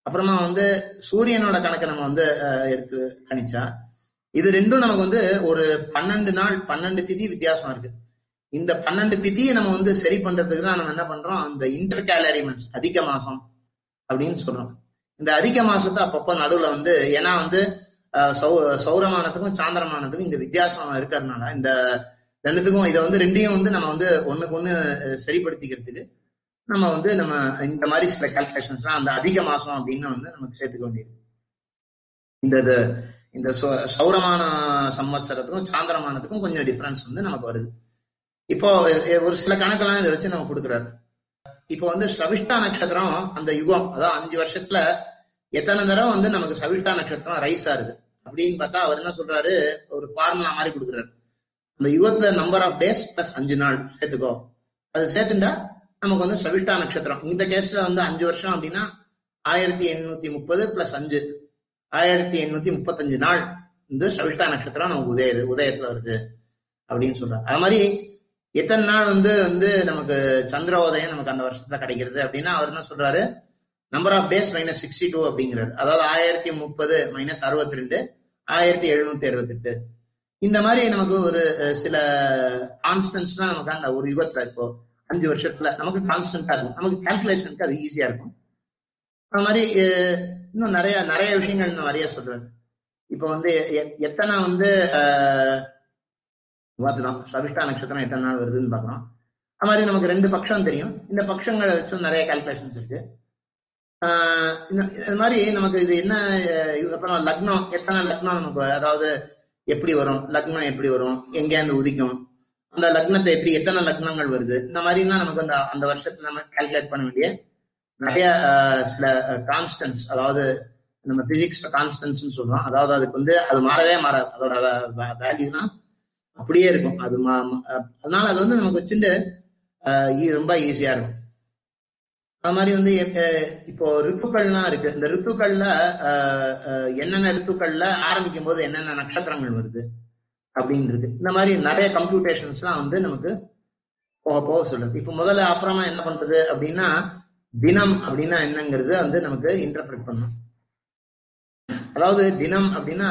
அப்புறமா வந்து சூரியனோட கணக்கை நம்ம வந்து அஹ், எடுத்து கணிச்சா இது ரெண்டும் நமக்கு வந்து ஒரு பன்னெண்டு நாள் பன்னெண்டு திதி வித்தியாசம் இருக்கு இந்த பன்னெண்டு திதியை நம்ம வந்து சரி பண்றதுக்கு தான் நம்ம என்ன பண்றோம் இந்த இன்டர் கேலரிமெண்ட்ஸ் அதிக மாசம் அப்படின்னு சொல்றோம் இந்த அதிக மாசத்தை அப்பப்போ நடுவுல வந்து ஏன்னா வந்து அஹ், சௌ சௌரமானத்துக்கும் சாந்திரமானத்துக்கும் இந்த வித்தியாசம் இருக்கிறதுனால இந்த ரெண்டுத்துக்கும் இதை வந்து ரெண்டையும் வந்து நம்ம வந்து ஒண்ணுக்கு ஒண்ணு அஹ், சரிப்படுத்திக்கிறதுக்கு நம்ம வந்து நம்ம இந்த மாதிரி சில கால்குலேஷன்ஸ்லாம் அந்த அதிக மாசம் அப்படின்னு வந்து நமக்கு சேர்த்துக்க வேண்டியது இந்த இது இந்த சௌ- சௌரமான சம்வத்சரத்துக்கும் சாந்திரமானத்துக்கும் கொஞ்சம் டிஃபரன்ஸ் வந்து நமக்கு வருது இப்போ எ- ஒரு சில கணக்கெல்லாம் இதை வச்சு நம்ம கொடுக்குறாரு இப்போ வந்து சவிஷ்டா நட்சத்திரம் அந்த யுகம் அதாவது அஞ்சு வருஷத்துல எத்தனை தடவை வந்து நமக்கு சவிஷ்டா நட்சத்திரம் ரைஸ் ஆகுது அப்படின்னு பார்த்தா அவர் என்ன சொல்றாரு ஒரு ஃபார்முலா மாதிரி கொடுக்குறாரு அந்த யுகத்துல நம்பர் ஆஃப் டேஸ் பிளஸ் அஞ்சு நாள் சேர்த்துக்கோ அது சேர்த்துட்டா நமக்கு வந்து சவிஷ்டா நட்சத்திரம் இந்த கேஸ்ல வந்து அஞ்சு வருஷம் அப்படின்னா ஆயிரத்தி எண்ணூத்தி முப்பது பிளஸ் அஞ்சு ஆயிரத்தி எண்ணூத்தி முப்பத்தஞ்சு நாள் இந்த சவிஷ்டா நட்சத்திரம் நமக்கு உதய உதயத்துல வருது அப்படின்னு சொல்றாரு அது மாதிரி எத்தனை நாள் வந்து வந்து நமக்கு சந்திரோதயம் நமக்கு அந்த வருஷத்துல கிடைக்கிறது அப்படின்னா அவர் என்ன சொல்றாரு number of days minus sixty two அப்படிங்கிறாரு அதாவது ஆயிரத்தி முப்பது மைனஸ் அறுபத்தி ரெண்டு ஆயிரத்தி எழுநூத்தி அறுபத்தி எட்டு இந்த மாதிரி நமக்கு ஒரு அஹ், சில கான்ஸ்டன்ஸ் தான் நமக்கு அந்த ஒரு யுகத்துல இப்போ அஞ்சு வருஷத்துல நமக்கு கான்ஸ்டன்டா இருக்கும் நமக்கு கால்குலேஷனுக்கு அது ஈஸியா இருக்கும் அது மாதிரி அஹ், இன்னும் நிறைய நிறைய விஷயங்கள் இன்னும் நிறைய சொல்றாரு இப்போ வந்து எ- எத்தனை வந்து அஹ், பார்த்துக்கலாம் சவிஷ்டா நட்சத்திரம் எத்தனை நாள் வருதுன்னு பார்க்கலாம் அது மாதிரி நமக்கு ரெண்டு பட்சம் தெரியும் இந்த பட்சங்களை வச்சும் நிறைய கால்குலேஷன்ஸ் இருக்கு ஆஹ் இந்த- இது மாதிரி நமக்கு இது என்ன அஹ், அப்புறம் லக்னம் எத்தனை லக்னம் நமக்கு அதாவது எப்படி வரும் லக்னம் எப்படி வரும் எங்கேருந்து உதிக்கும் அந்த லக்னத்தை எப்படி எத்தனை லக்னங்கள் வருது இந்த மாதிரிலாம் நமக்கு அந்த அந்த வருஷத்துல நம்ம கால்குலேட் பண்ண வேண்டிய நிறைய ஆஹ், சில கான்ஸ்டன்ஸ் அதாவது நம்ம பிசிக்ஸ் கான்ஸ்டன்ஸ் சொல்றோம் அதாவது அதுக்கு வந்து அது மாறவே மாறாது அதோட வேல்யூனா அப்படியே இருக்கும் அது மா- மா- அதனால அது வந்து நமக்கு வச்சுட்டு ஆஹ், ஈ- ரொம்ப ஈஸியா இருக்கும் அது மாதிரி வந்து எ- இப்போ ரித்துக்கள்லாம் இருக்கு இந்த ரித்துக்கள்ல ஆஹ், ஆஹ், என்னென்ன ரித்துக்கள்ல ஆரம்பிக்கும் போது என்னென்ன நட்சத்திரங்கள் வருது அப்படின்னு இருக்கு இந்த மாதிரி நிறைய கம்ப்யூட்டேஷன்ஸ்லாம் வந்து நமக்கு போக போக சொல்லுது இப்போ முதல்ல அப்புறமா என்ன பண்றது அப்படின்னா தினம் அப்படின்னா என்னங்கிறது வந்து நமக்கு இன்டர்பிரட் பண்ணணும் அதாவது தினம் அப்படின்னா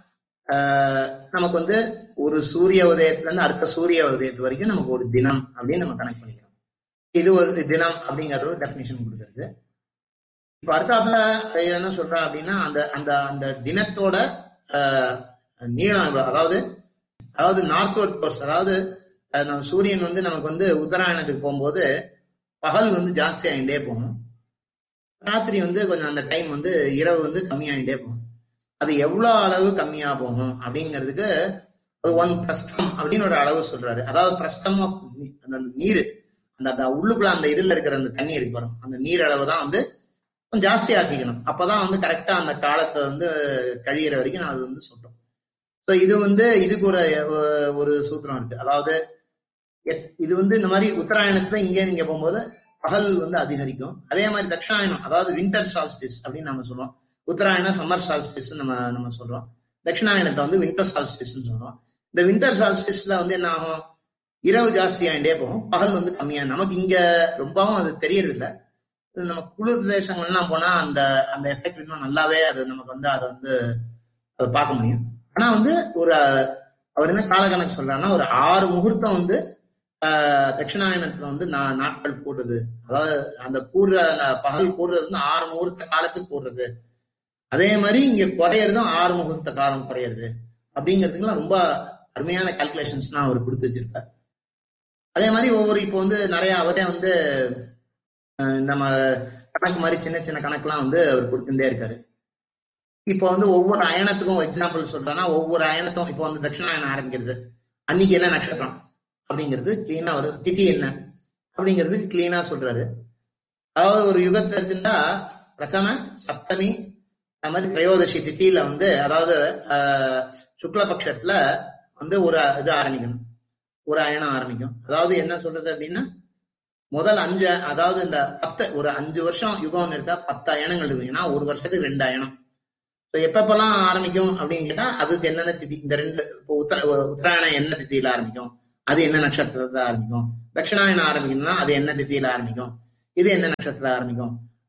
ஆஹ், நமக்கு வந்து ஒரு சூரிய உதயத்துல இருந்து அடுத்த சூரிய உதயத்து வரைக்கும் நமக்கு ஒரு தினம் அப்படின்னு நம்ம கனெக்ட் பண்ணிக்கிறோம் இது ஒரு தினம் அப்படிங்கிற ஒரு டெபினிஷன் கொடுக்கறது இப்ப அடுத்தாப்புல என்ன சொல்றா அப்படின்னா அந்த அந்த அந்த தினத்தோட ஆஹ், நீளம் எவ்வளவு? அதாவது அதாவது நார்த்வர்ட் கோர்ஸ் அதாவது அஹ், நம்ம சூரியன் வந்து நமக்கு வந்து உத்தராயணத்துக்கு போகும்போது பகல் வந்து ஜாஸ்தி ஆகிட்டே போகும் ராத்திரி வந்து கொஞ்சம் அந்த டைம் வந்து இரவு வந்து கம்மியாகிட்டே போகும் அது எவ்வளவு அளவு கம்மியா போகும் அப்படிங்கிறதுக்கு ஒன் பிரஸ்தம் அப்படின்னு ஒரு அளவு சொல்றாரு அதாவது பிரஸ்தம் of நீ- அந்த நீர் அந்த அந்த உள்ளுக்குள்ள அந்த இதுல இருக்கிற அந்த தண்ணி இருக்கு பாருங்க அந்த நீர் அளவு தான் வந்து கொஞ்சம் ஜாஸ்தி ஆக்கிக்கணும் அப்பதான் வந்து கரெக்டா அந்த காலத்தை வந்து கழியிற வரைக்கும் நான் அது வந்து சொல்றோம் ஸோ இது வந்து இதுக்கு ஒரு ஒரு சூத்திரம் இருக்கு அதாவது எத்- இது வந்து இந்த மாதிரி உத்தராயணத்துல இங்கே நீங்க போகும்போது பகல் வந்து அதிகரிக்கும் அதே மாதிரி தட்சிணாயனம் அதாவது வின்டர் சால்ஸ்டிஸ் அப்படின்னு நம்ம சொல்றோம் உத்தராயணம் சம்மர் சால்ஸ்டிஸ் நம்ம நம்ம சொல்றோம் தட்சிணாயனத்தை வந்து வின்டர் சால்ஸ்டிஸ்ன்னு சொல்றோம் இந்த வின்டர் சால்ஸ்டிஸ்ல வந்து என்ன ஆகும் இரவு ஜாஸ்தி ஆகிட்டே போகும் பகல் வந்து கம்மியா நமக்கு இங்க ரொம்பவும் அது தெரியறது இல்ல இது நம்ம குளிர் பிரதேசங்கள்லாம் போனா அந்த அந்த எஃபெக்ட் இன்னும் நல்லாவே அது நமக்கு வந்து அதை வந்து அதை பார்க்க முடியும் ஆனா வந்து ஒரு அவர் என்ன காலக்கணக்கு சொல்றாருன்னா ஒரு ஆறு முகூர்த்தம் வந்து ஆஹ், தட்சிணாயனத்துல வந்து நா- நாட்கள் கூடுது அதாவது அந்த கூடுற அந்த பகல் கூடுறது வந்து ஆறு முகூர்த்த காலத்துக்கு கூடுறது அதே மாதிரி இங்க குறையறதும் ஆறு முகூர்த்த காலம் குறையிறது அப்படிங்கிறதுக்குலாம் ரொம்ப அருமையான கால்குலேஷன்ஸ்லாம் அவர் கொடுத்து வச்சிருக்காரு அதே மாதிரி ஒவ்வொரு இப்போ வந்து நிறைய அவரே வந்து அஹ், நம்ம கணக்கு மாதிரி சின்ன சின்ன கணக்கெல்லாம் வந்து அவர் கொடுத்துட்டே இருக்காரு இப்போ வந்து ஒவ்வொரு அயனத்துக்கும் எக்ஸாம்பிள் சொல்றேன்னா ஒவ்வொரு அயனத்தும் இப்போ வந்து தட்சிணாயனம் ஆரம்பிக்கிறது அன்னைக்கு என்ன நட்சத்திரம் அப்படிங்கிறது கிளீனா ஒரு திதி என்ன அப்படிங்கிறது கிளீனா சொல்றாரு அதாவது ஒரு யுகத்துல இருந்தா பிரதம சப்தமி அது மாதிரி திரையோதசி திதியில வந்து அதாவது ஆஹ், சுக்லபக்ஷத்துல வந்து ஒரு இது ஆரம்பிக்கணும் ஒரு அயனம் ஆரம்பிக்கும் அதாவது என்ன சொல்றது அப்படின்னா முதல் அஞ்சு அதாவது இந்த பத்து ஒரு அஞ்சு வருஷம் யுகம்னு எடுத்தா பத்து அயனங்கள் இருக்கும் ஏன்னா ஒரு வருஷத்துக்கு ரெண்டு அயனம் ஸோ எப்பப்பெல்லாம் ஆரம்பிக்கும் அப்படின்னு கேட்டா அதுக்கு என்னென்ன திதி இந்த ரெண்டு இப்போ உத்தர உத்தராயணம் என்ன திதியில ஆரம்பிக்கும் அது என்ன நட்சத்திரத்துல ஆரம்பிக்கும் தட்சிணாயனம் ஆரம்பிக்கணும்னா அது என்ன திதியில ஆரம்பிக்கும் இது என்ன நட்சத்திரத்துல ஆரம்பிக்கும்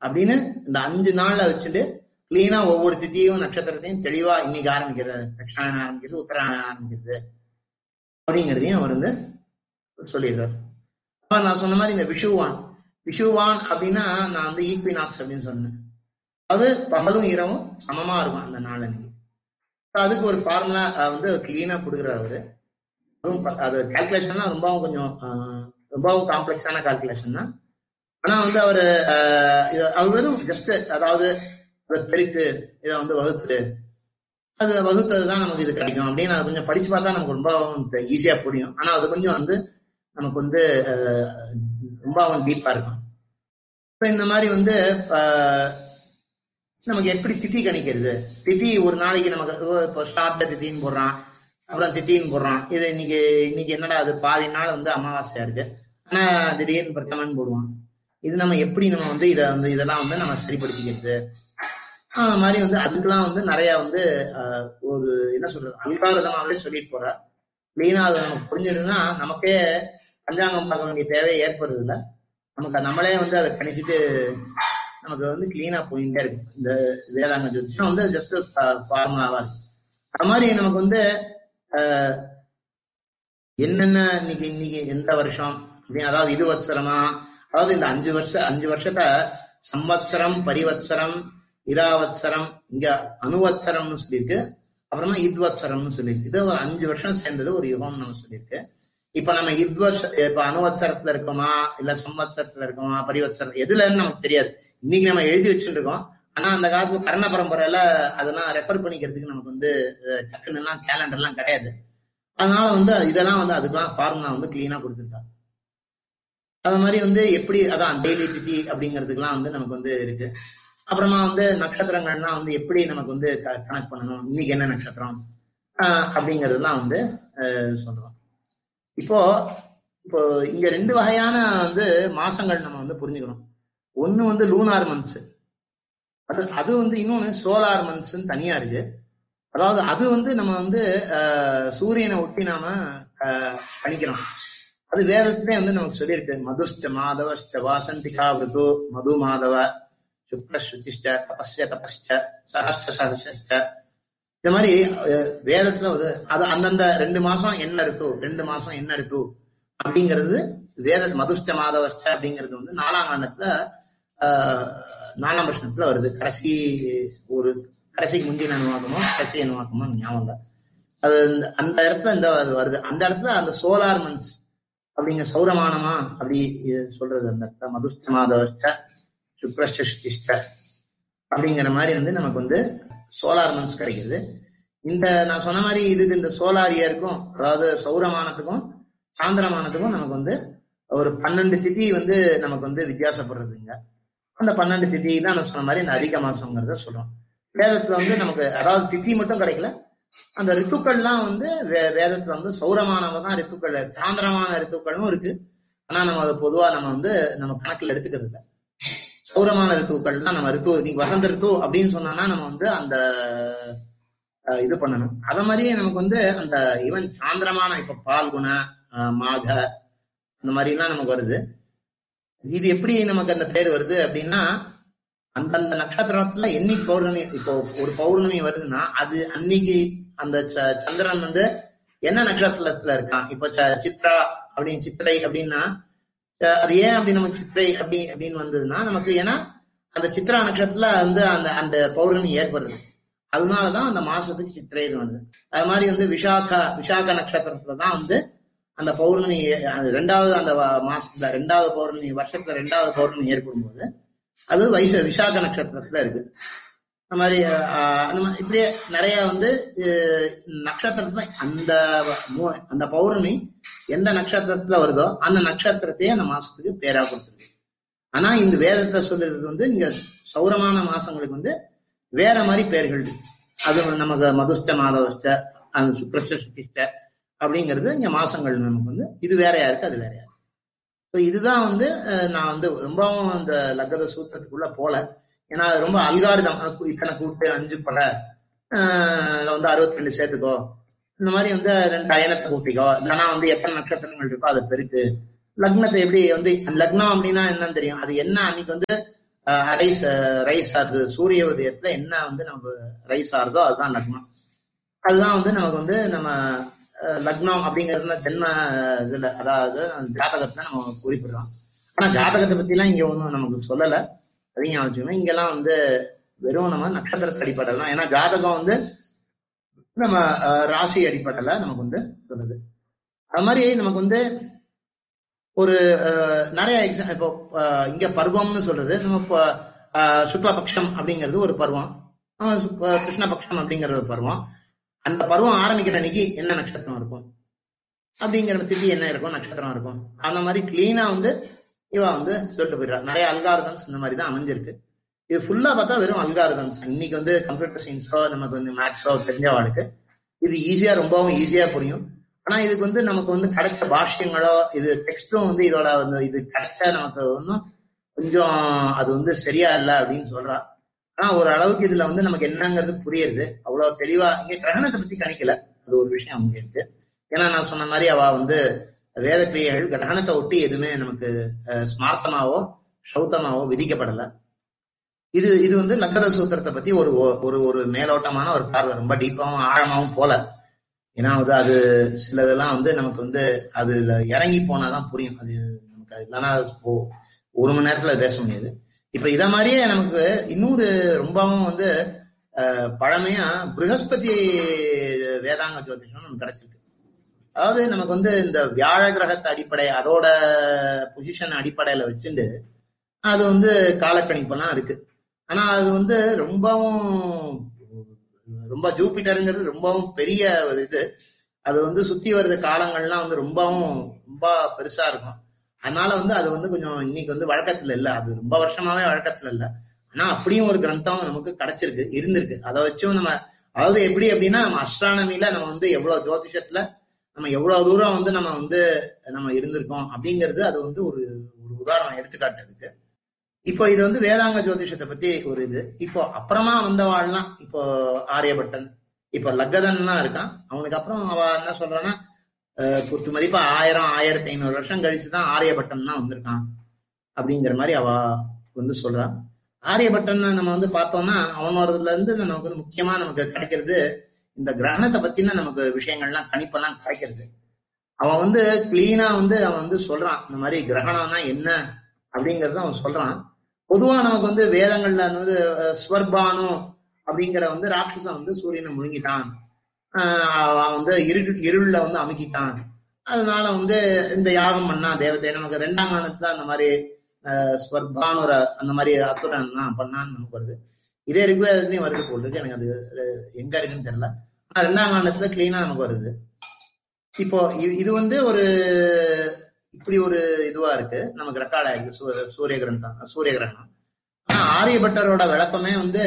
அப்படின்னு இந்த அஞ்சு நாள்ல வச்சுட்டு கிளீனா ஒவ்வொரு திதியும் நட்சத்திரத்தையும் தெளிவா இன்னைக்கு ஆரம்பிக்கிறது தட்சிணாயணம் ஆரம்பிக்கிறது உத்தராயணம் ஆரம்பிக்கிறது அப்படிங்கிறதையும் அவர் வந்து சொல்லிடுறாரு அப்ப நான் சொன்ன மாதிரி இந்த விஷுவான் விஷுவான் அப்படின்னா நான் வந்து ஈக்வினாக்ஸ் அப்படின்னு சொன்னேன் அது பகலும் இரவும் சமமா இருக்கும் அந்த நாள் அன்னைக்கு So அதுக்கு ஒரு ஃபார்முலா வந்து கிளீனா கொடுக்குறாரு அவரு அதுவும் ப- அது கால்குலேஷன்லாம் ரொம்பவும் கொஞ்சம் ஆஹ், ரொம்பவும் காம்ப்ளெக்ஸான கால்குலேஷன் தான் ஆனா வந்து அவரு ஆஹ், இது அவர் வெறும் ஜஸ்ட் அதாவது இதை பெருக்கு இதை வந்து வகுத்துரு அது வகுத்தது தான் நமக்கு இது கிடைக்கும் அப்படின்னு அது கொஞ்சம் படிச்சு பார்த்தா நமக்கு ரொம்ப ஈஸியா புரியும் ஆனா அது கொஞ்சம் வந்து நமக்கு வந்து ஆஹ், ரொம்ப டீப்பா இருக்கும் இப்ப இந்த மாதிரி வந்து ஆஹ், நமக்கு எப்படி திதி கணிக்கிறது திதி ஒரு நாளைக்கு நமக்கு ஓ, இப்போ ஸ்டார்ட்ல திதின்னு போடுறான் அப்புறம் திதின்னு போடுறான் இது இன்னைக்கு இன்னைக்கு என்னடா அது பாதி நாள் வந்து அமாவாசையா இருக்கு ஆனா திடீர்னு பிரதமன் போடுவான் இது நம்ம எப்படி நம்ம வந்து இதை வந்து இதெல்லாம் வந்து நம்ம சரிப்படுத்திக்கிறது அந்த மாதிரி வந்து அதுக்கெல்லாம் வந்து நிறைய வந்து ஆஹ், ஒரு என்ன சொல்றது அல்காரதமாவே சொல்லிட்டு போற மெயினா அது நமக்கு புரிஞ்சதுன்னா நமக்கே பஞ்சாங்கம் பார்க்க வேண்டிய தேவை ஏற்படுறது இல்ல நமக்கு நம்மளே வந்து அதை கணிச்சிட்டு நமக்கு வந்து கிளீனா போயிட்டே இருக்கும் இந்த வேதாங்க ஜோதிஷம் வந்து ஜஸ்ட் ஃபார்முலாவா இருக்கு அது மாதிரி நமக்கு வந்து ஆஹ், என்னென்ன இன்னைக்கு இன்னைக்கு எந்த வருஷம் அப்படின்னு அதாவது இது வத்சரமா அதாவது இந்த அஞ்சு வருஷம் அஞ்சு வருஷத்தை சம்வத்சரம் பரிவத்சரம் இராவத்சரம் இங்க அணுவத்சரம்னு சொல்லியிருக்கு அப்புறமா இத்வத்சரம்னு சொல்லியிருக்கு இது ஒரு அஞ்சு வருஷம் சேர்ந்தது ஒரு யுகம் நம்ம சொல்லியிருக்கு இப்ப நம்ம இத்வர்ஷ இப்ப அணுவத்சரத்துல இருக்கோமா இல்ல சம்வத்சரத்துல இருக்கோமா பரிவத்சரம் எதுலன்னு நமக்கு தெரியாது இன்னைக்கு நம்ம எழுதி வச்சுட்டு இருக்கோம் ஆனா அந்த காலத்துல கர்ண பரம்பரையில அதெல்லாம் ரெஃபர் பண்ணிக்கிறதுக்கு நமக்கு வந்து அஹ், டக்குன்னு எல்லாம் கேலண்டர் எல்லாம் கிடையாது அதனால வந்து இதெல்லாம் வந்து அதுக்கெல்லாம் ஃபார்முலா வந்து கிளீனா கொடுத்துருக்காங்க அது மாதிரி வந்து எப்படி அதான் டெய்லி திதி அப்படிங்கிறதுக்கெல்லாம் வந்து நமக்கு வந்து இருக்கு அப்புறமா வந்து நட்சத்திரங்கள்லாம் வந்து எப்படி நமக்கு வந்து கனெக்ட் பண்ணணும் இன்னைக்கு என்ன நட்சத்திரம் ஆஹ் அப்படிங்கிறதுலாம் வந்து ஆஹ் சொல்றோம் இப்போ இப்போ இங்க ரெண்டு வகையான வந்து மாசங்கள் நம்ம வந்து புரிஞ்சுக்கணும் ஒண்ணு வந்து லூனார் மந்த்ஸ் அது அது வந்து இன்னொன்னு சோலார் மந்த்ஸ்ன்னு தனியா இருக்கு அதாவது அது வந்து நம்ம வந்து ஆஹ், சூரியனை ஒட்டி நாம ஆஹ், கணிக்கிறோம் அது வேதத்திலே வந்து நமக்கு சொல்லியிருக்கு மதுஷ்ட மாதவஷ்ட வாசந்திகா விருது மது மாதவ சுக்ல சுத்திஷ்ட தபஸ்ய தபஸ்ய சஹஸ்ட சஹஸ்ட இந்த மாதிரி அஹ், வேதத்துல வந்து அது அந்தந்த ரெண்டு மாசம் என்ன ரித்து ரெண்டு மாசம் என்ன ரித்து அப்படிங்கிறது வேத மதுஷ்ட மாதவஷ்ட அப்படிங்கிறது வந்து நாலாம் காண்டத்துல ஆஹ், நாலாம் வருஷத்துல வருது கடைசி ஒரு கடைசிக்கு முந்தின அனுவாக்கமோ கடைசி அனுவாக்கமோ ஞாபகம் இல்லை அது இந்த- அந்த இடத்துல இந்த அது வருது அந்த இடத்துல அந்த சோலார் மந்த்ஸ் அப்படிங்கிற சௌரமானமா அப்படி இது சொல்றது அந்த இடத்துல மதுஷ்ட மாதவஷ்ட சுக்ரஷ்டிஷ்ட அப்படிங்கிற மாதிரி வந்து நமக்கு வந்து சோலார் மந்த்ஸ் கிடைக்குது இந்த நான் சொன்ன மாதிரி இதுக்கு இந்த சோலார் இயருக்கும் அதாவது சௌரமானத்துக்கும் சாந்திரமானத்துக்கும் நமக்கு வந்து ஒரு பன்னெண்டு திதி வந்து நமக்கு வந்து வித்தியாசப்படுறதுங்க அந்த பன்னெண்டு திதி தான் நான் சொன்ன மாதிரி இந்த அதிக மாசங்கிறத சொல்றோம் வேதத்துல வந்து நமக்கு அதாவது திதி மட்டும் கிடைக்கல அந்த ரித்துக்கள்லாம் வந்து வே- வேதத்துல வந்து சௌரமானவ தான் ரித்துக்கள் சாந்திரமான ரித்துக்கள்னும் இருக்கு ஆனா நம்ம அதை பொதுவா நம்ம வந்து நம்ம கணக்குல எடுத்துக்கிறது இல்ல சௌரமான ரித்துக்கள் தான் நம்ம ரித்து நீ வசந்த ரித்து அப்படின்னு சொன்னா நம்ம வந்து அந்த அஹ், இது பண்ணணும் அத மாதிரியே நமக்கு வந்து அந்த ஈவன் சாந்திரமான இப்ப பால்குண அஹ், மாக அந்த மாதிரி எல்லாம் நமக்கு வருது இது எப்படி நமக்கு அந்த பேர் வருது அப்படின்னா அந்தந்த நட்சத்திரத்துல என்னைக்கு பௌர்ணமி இப்போ ஒரு பௌர்ணமி வருதுன்னா அது அன்னைக்கு அந்த ச- சந்திரன் வந்து என்ன நட்சத்திரத்துல இருக்கான் இப்போ ச- சித்ரா அப்படின்னு சித்திரை அப்படின்னா அஹ் அது ஏன் அப்படி நமக்கு சித்திரை அப்படி அப்படின்னு வந்ததுன்னா நமக்கு ஏன்னா அந்த சித்ரா நட்சத்திரத்துல வந்து அந்த அந்த பௌர்ணமி ஏற்படுறது அதனாலதான் அந்த மாசத்துக்கு சித்திரைன்னு வருது அது மாதிரி வந்து விசாகா விசாக நட்சத்திரத்துல தான் வந்து அந்த பௌர்ணமி அது ரெண்டாவது அந்த வ- மாசத்துல ரெண்டாவது பௌர்ணமி வருஷத்துல ரெண்டாவது பௌர்ணமி ஏற்படும் போது அது வைச விசாக நட்சத்திரத்துல இருக்கு அந்த மாதிரி ஆஹ், அந்த மாதிரி இப்படியே நிறைய வந்து அஹ், நட்சத்திரத்துல அந்த மூ- அந்த பௌர்ணமி எந்த நட்சத்திரத்துல வருதோ அந்த நட்சத்திரத்தையே அந்த மாசத்துக்கு பேரா கொடுத்துருக்கு ஆனா இந்த வேதத்தை சொல்றது வந்து இங்க சௌரமான மாசங்களுக்கு வந்து வேற மாதிரி பேர்கள் இருக்கு. அது நமக்கு மதுஷ்ட மாதவஷ்ட அந்த சுக்ரஷ்ட சுத்திஷ்ட அப்படிங்கிறது இங்க மாசங்கள் நமக்கு வந்து இது வேறையா இருக்கு அது வேறையா இருக்கு So இதுதான் வந்து அஹ், நான் வந்து ரொம்பவும் அந்த லக்கத சூத்திரத்துக்குள்ள போல ஏன்னா அது ரொம்ப அல்காரிதம் இத்தனை கூட்டு அஞ்சு பல ஆஹ் வந்து அறுபத்தி ரெண்டு சேர்த்துக்கோ இந்த மாதிரி வந்து ரெண்டு அயனத்தை கூட்டிக்கோ இல்லைன்னா வந்து எத்தனை நட்சத்திரங்கள் இருக்கோ அதை பெருக்கு லக்னத்தை எப்படி வந்து லக்னம் அப்படின்னா என்னன்னு தெரியும் அது என்ன அன்னைக்கு வந்து ரைஸ் ரைஸ் ஆகுது சூரிய உதயத்துல என்ன வந்து நமக்கு ரைஸ் ஆகுதோ அதுதான் லக்னம் அதுதான் வந்து நமக்கு வந்து நம்ம அஹ், லக்னம் அப்படிங்கறது ஜென்ம இதுல அதாவது ஜாதகத்தை நம்ம குறிப்பிடுறோம் ஆனா ஜாதகத்தை பத்தி எல்லாம் இங்க ஒண்ணும் நமக்கு சொல்லல அதையும் ஞாபகம் இங்கெல்லாம் வந்து வெறும் நம்ம நட்சத்திரத்தை அடிப்படையில் தான் ஏன்னா ஜாதகம் வந்து நம்ம அஹ், ராசி அடிப்படையில நமக்கு வந்து சொல்லுது அது மாதிரி நமக்கு வந்து ஒரு அஹ், நிறைய எக்ஸாம் இப்போ அஹ், இங்க பருவம்னு சொல்றது நம்ம இப்போ, அஹ், சுக்லபக்ஷம் அப்படிங்கிறது ஒரு பருவம் அஹ், சுக்- கிருஷ்ணபக்ஷம் அப்படிங்கிறது ஒரு பருவம் அந்த பருவம் ஆரம்பிக்கிற அன்னைக்கு என்ன நட்சத்திரம் இருக்கும் அப்படிங்கிற திதி என்ன இருக்கும் நட்சத்திரம் இருக்கும் அந்த மாதிரி கிளீனா வந்து இவ வந்து சொல்லிட்டு போயிடுறா நிறைய அல்காரதம்ஸ் இந்த மாதிரி தான் அமைஞ்சிருக்கு இது ஃபுல்லா பார்த்தா வெறும் அல்காரதம்ஸ் இன்னைக்கு வந்து கம்ப்யூட்டர் சயின்ஸோ நமக்கு வந்து மேத்ஸோ தெரிஞ்சவாளுக்கு இது ஈஸியா ரொம்பவும் ஈஸியா புரியும் ஆனா இதுக்கு வந்து நமக்கு வந்து கிடைச்ச பாஷ்யங்களோ இது டெக்ஸ்டும் வந்து இதோட வந்து இது கிடைச்சா நமக்கு ஒன்றும் கொஞ்சம் அது வந்து சரியா இல்லை அப்படின்னு சொல்றா ஆனா ஒரு அளவுக்கு இதுல வந்து நமக்கு என்னங்கிறது புரியுது அவ்வளவு தெளிவா இங்க கிரகணத்தை பத்தி கணிக்கல அது ஒரு விஷயம் அங்க இருக்கு ஏன்னா நான் சொன்ன மாதிரி அவ வந்து வேத கிரியைகள் கிரகணத்தை ஒட்டி எதுவுமே நமக்கு அஹ், ஸ்மார்த்தமாவோ சௌத்தமாவோ விதிக்கப்படல இது இது வந்து லக்கத சூத்திரத்தை பத்தி ஒரு ஒரு ஒரு மேலோட்டமான ஒரு பார்வை ரொம்ப டீப்பாவும் ஆழமாவும் போல ஏன்னா வந்து அது சிலதெல்லாம் வந்து நமக்கு வந்து அதுல இறங்கி போனாதான் புரியும் அது நமக்கு அது இல்லைன்னா அது போ- ஒரு மணி நேரத்துல அது பேச முடியாது இப்ப இத மாதிரியே நமக்கு இன்னொரு ரொம்பவும் வந்து அஹ், பழமையா ப்ரஹஸ்பதி வேதாங்க ஜோதிஷம் நமக்கு கிடைச்சிருக்கு அதாவது நமக்கு வந்து இந்த வியாழ கிரகத்தை அடிப்படை அதோட பொசிஷன் அடிப்படையில வச்சுட்டு அது வந்து காலக்கணிப்பெல்லாம் இருக்கு ஆனா அது வந்து ரொம்பவும் ரொம்ப ஜூபிட்டருங்கிறது ரொம்பவும் பெரிய ஒரு இது அது வந்து சுத்தி வருது காலங்கள்லாம் வந்து ரொம்பவும் ரொம்ப பெருசா இருக்கும் அதனால வந்து அது வந்து கொஞ்சம் இன்னைக்கு வந்து வழக்கத்துல இல்ல அது ரொம்ப வருஷமாவே வழக்கத்துல இல்ல ஆனா அப்படியும் ஒரு கிரந்தம் நமக்கு கிடைச்சிருக்கு இருந்திருக்கு அதை வச்சும் நம்ம அதாவது எப்படி அப்படின்னா நம்ம அஸ்ட்ரானமில நம்ம வந்து எவ்வளவு ஜோதிஷத்துல நம்ம எவ்வளவு தூரம் வந்து நம்ம வந்து நம்ம இருந்திருக்கோம் அப்படிங்கிறது அது வந்து ஒரு ஒரு உதாரணம் எடுத்துக்காட்டுறதுக்கு இப்போ இது வந்து வேதாங்க ஜோதிஷத்தை பத்தி ஒரு இது இப்போ அப்புறமா வந்தவாள்லாம் இப்போ ஆரியபட்டன் இப்போ லக்கதன்லாம் இருக்கான் அவனுக்கு அப்புறம் அவ என்ன சொல்றான்னா அஹ், குத்து மதிப்பா ஆயிரம் ஆயிரத்தி ஐநூறு வருஷம் கழிச்சு தான் ஆரியபட்டன் தான் வந்திருக்கான் அப்படிங்கிற மாதிரி அவ வந்து சொல்றா ஆரியபட்டன் நம்ம வந்து பார்த்தோம்னா அவனோடதுல இருந்து நமக்கு வந்து முக்கியமா நமக்கு கிடைக்கிறது இந்த கிரகணத்தை பத்தின நமக்கு விஷயங்கள்லாம் கணிப்பெல்லாம் கிடைக்கிறது அவன் வந்து கிளீனா வந்து அவன் வந்து சொல்றான் இந்த மாதிரி கிரகணம்னா என்ன அப்படிங்கறத அவன் சொல்றான் பொதுவா நமக்கு வந்து வேதங்கள்ல வந்து அஹ், ஸ்வர்பானு அப்படிங்கிற வந்து ராட்சசன் வந்து சூரியனை முழுங்கிட்டான் ஆஹ் அவன் வந்து இருள் இருள்ல வந்து அமுக்கிட்டான் அதனால வந்து இந்த யாகம் பண்ணா தேவதை நமக்கு ரெண்டாம் காலத்துல அந்த மாதிரி ஆஹ், ஸ்வர்பானுர அந்த மாதிரி அசுரன் பண்ணான்னு நமக்கு வருது இதே ரிக்வேதத்துலயும் வருது போல் இருக்கு எனக்கு அது அஹ், எங்க இருக்குன்னு தெரியல ஆனா ரெண்டாம் காலத்துல கிளீனா நமக்கு வருது இப்போ இ- இது வந்து ஒரு இப்படி ஒரு இதுவா இருக்கு நமக்கு ரெக்கார்ட் ஆயிருக்கு சூ- சூரிய கிரந்தம் சூரிய கிரகணம் ஆனா ஆரியபட்டரோட விளக்கமே வந்து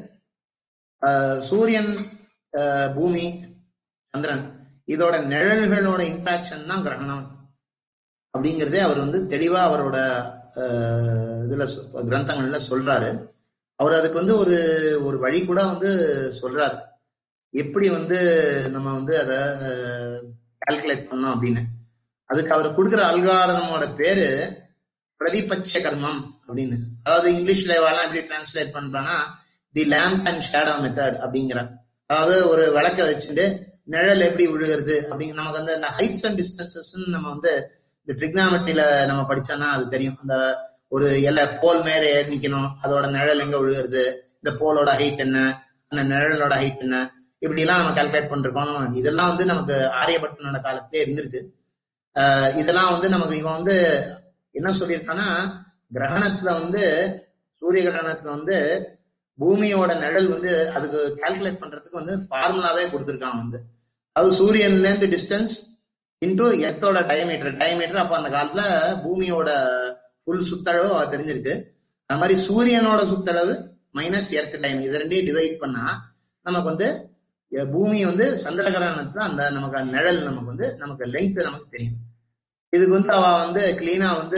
ஆஹ், சூரியன் ஆஹ், பூமி சந்திரன் இதோட நிழல்களோட இன்ட்ராக்ஷன் தான் கிரகணம் அப்படிங்கறதே அவர் வந்து தெளிவா அவரோட ஆஹ், இதுல சொ- கிரந்தங்கள்ல சொல்றாரு அவர் அதுக்கு வந்து ஒரு ஒரு வழி கூட வந்து சொல்றாரு எப்படி வந்து நம்ம வந்து அதை கால்குலேட் பண்ணோம் அப்படின்னு அதுக்கு அவர் கொடுக்குற அல்காரதமோட பேரு பிரதிபட்ச கர்மம் அப்படின்னு அதாவது இங்கிலீஷ்ல எல்லாம் எப்படி டிரான்ஸ்லேட் பண்றான்னா the lamp and shadow method அப்படிங்கிற அதாவது ஒரு விளக்க வச்சுட்டு நிழல் எப்படி விழுகிறது அப்படிங்க நமக்கு வந்து அந்த ஹைட்ஸ் அண்ட் டிஸ்டன்சஸ் நம்ம வந்து இந்த ட்ரிக்னாமெட்ரியில நம்ம படிச்சோம்னா அது தெரியும் அந்த ஒரு எல்லை போல் மேல ஏறி நிக்கணும் அதோட நிழல் எங்க விழுகிறது இந்த போலோட ஹைட் என்ன அந்த நிழலோட ஹைட் என்ன இப்படி எல்லாம் நம்ம கால்குலேட் பண்ணிருக்கோம் இதெல்லாம் வந்து நமக்கு ஆரியபட்டனோட காலத்திலே இருந்திருக்கு ஆஹ் இதெல்லாம் வந்து நமக்கு இவன் வந்து என்ன சொல்லியிருக்கான்னா கிரகணத்துல வந்து சூரிய கிரகணத்துல வந்து பூமியோட நிழல் வந்து அதுக்கு கால்குலேட் பண்றதுக்கு வந்து ஃபார்முலாவே கொடுத்துருக்கான் வந்து அது சூரியன்ல இருந்து டிஸ்டன்ஸ் இன்டூ எர்த்தோட டயமீட்டர் டயமீட்டர் அப்ப அந்த காலத்துல பூமியோட ஃபுல் சுத்தளவு அவ தெரிஞ்சிருக்கு அது மாதிரி சூரியனோட சுத்தளவு மைனஸ் எர்த் டைம் இது ரெண்டையும் டிவைட் பண்ணா நமக்கு வந்து அஹ், பூமி வந்து சந்திர கிரகணத்துல அந்த நமக்கு அந்த நிழல் நமக்கு வந்து நமக்கு லெங்க் நமக்கு தெரியும் இதுக்கு வந்து அவ வந்து கிளீனா வந்து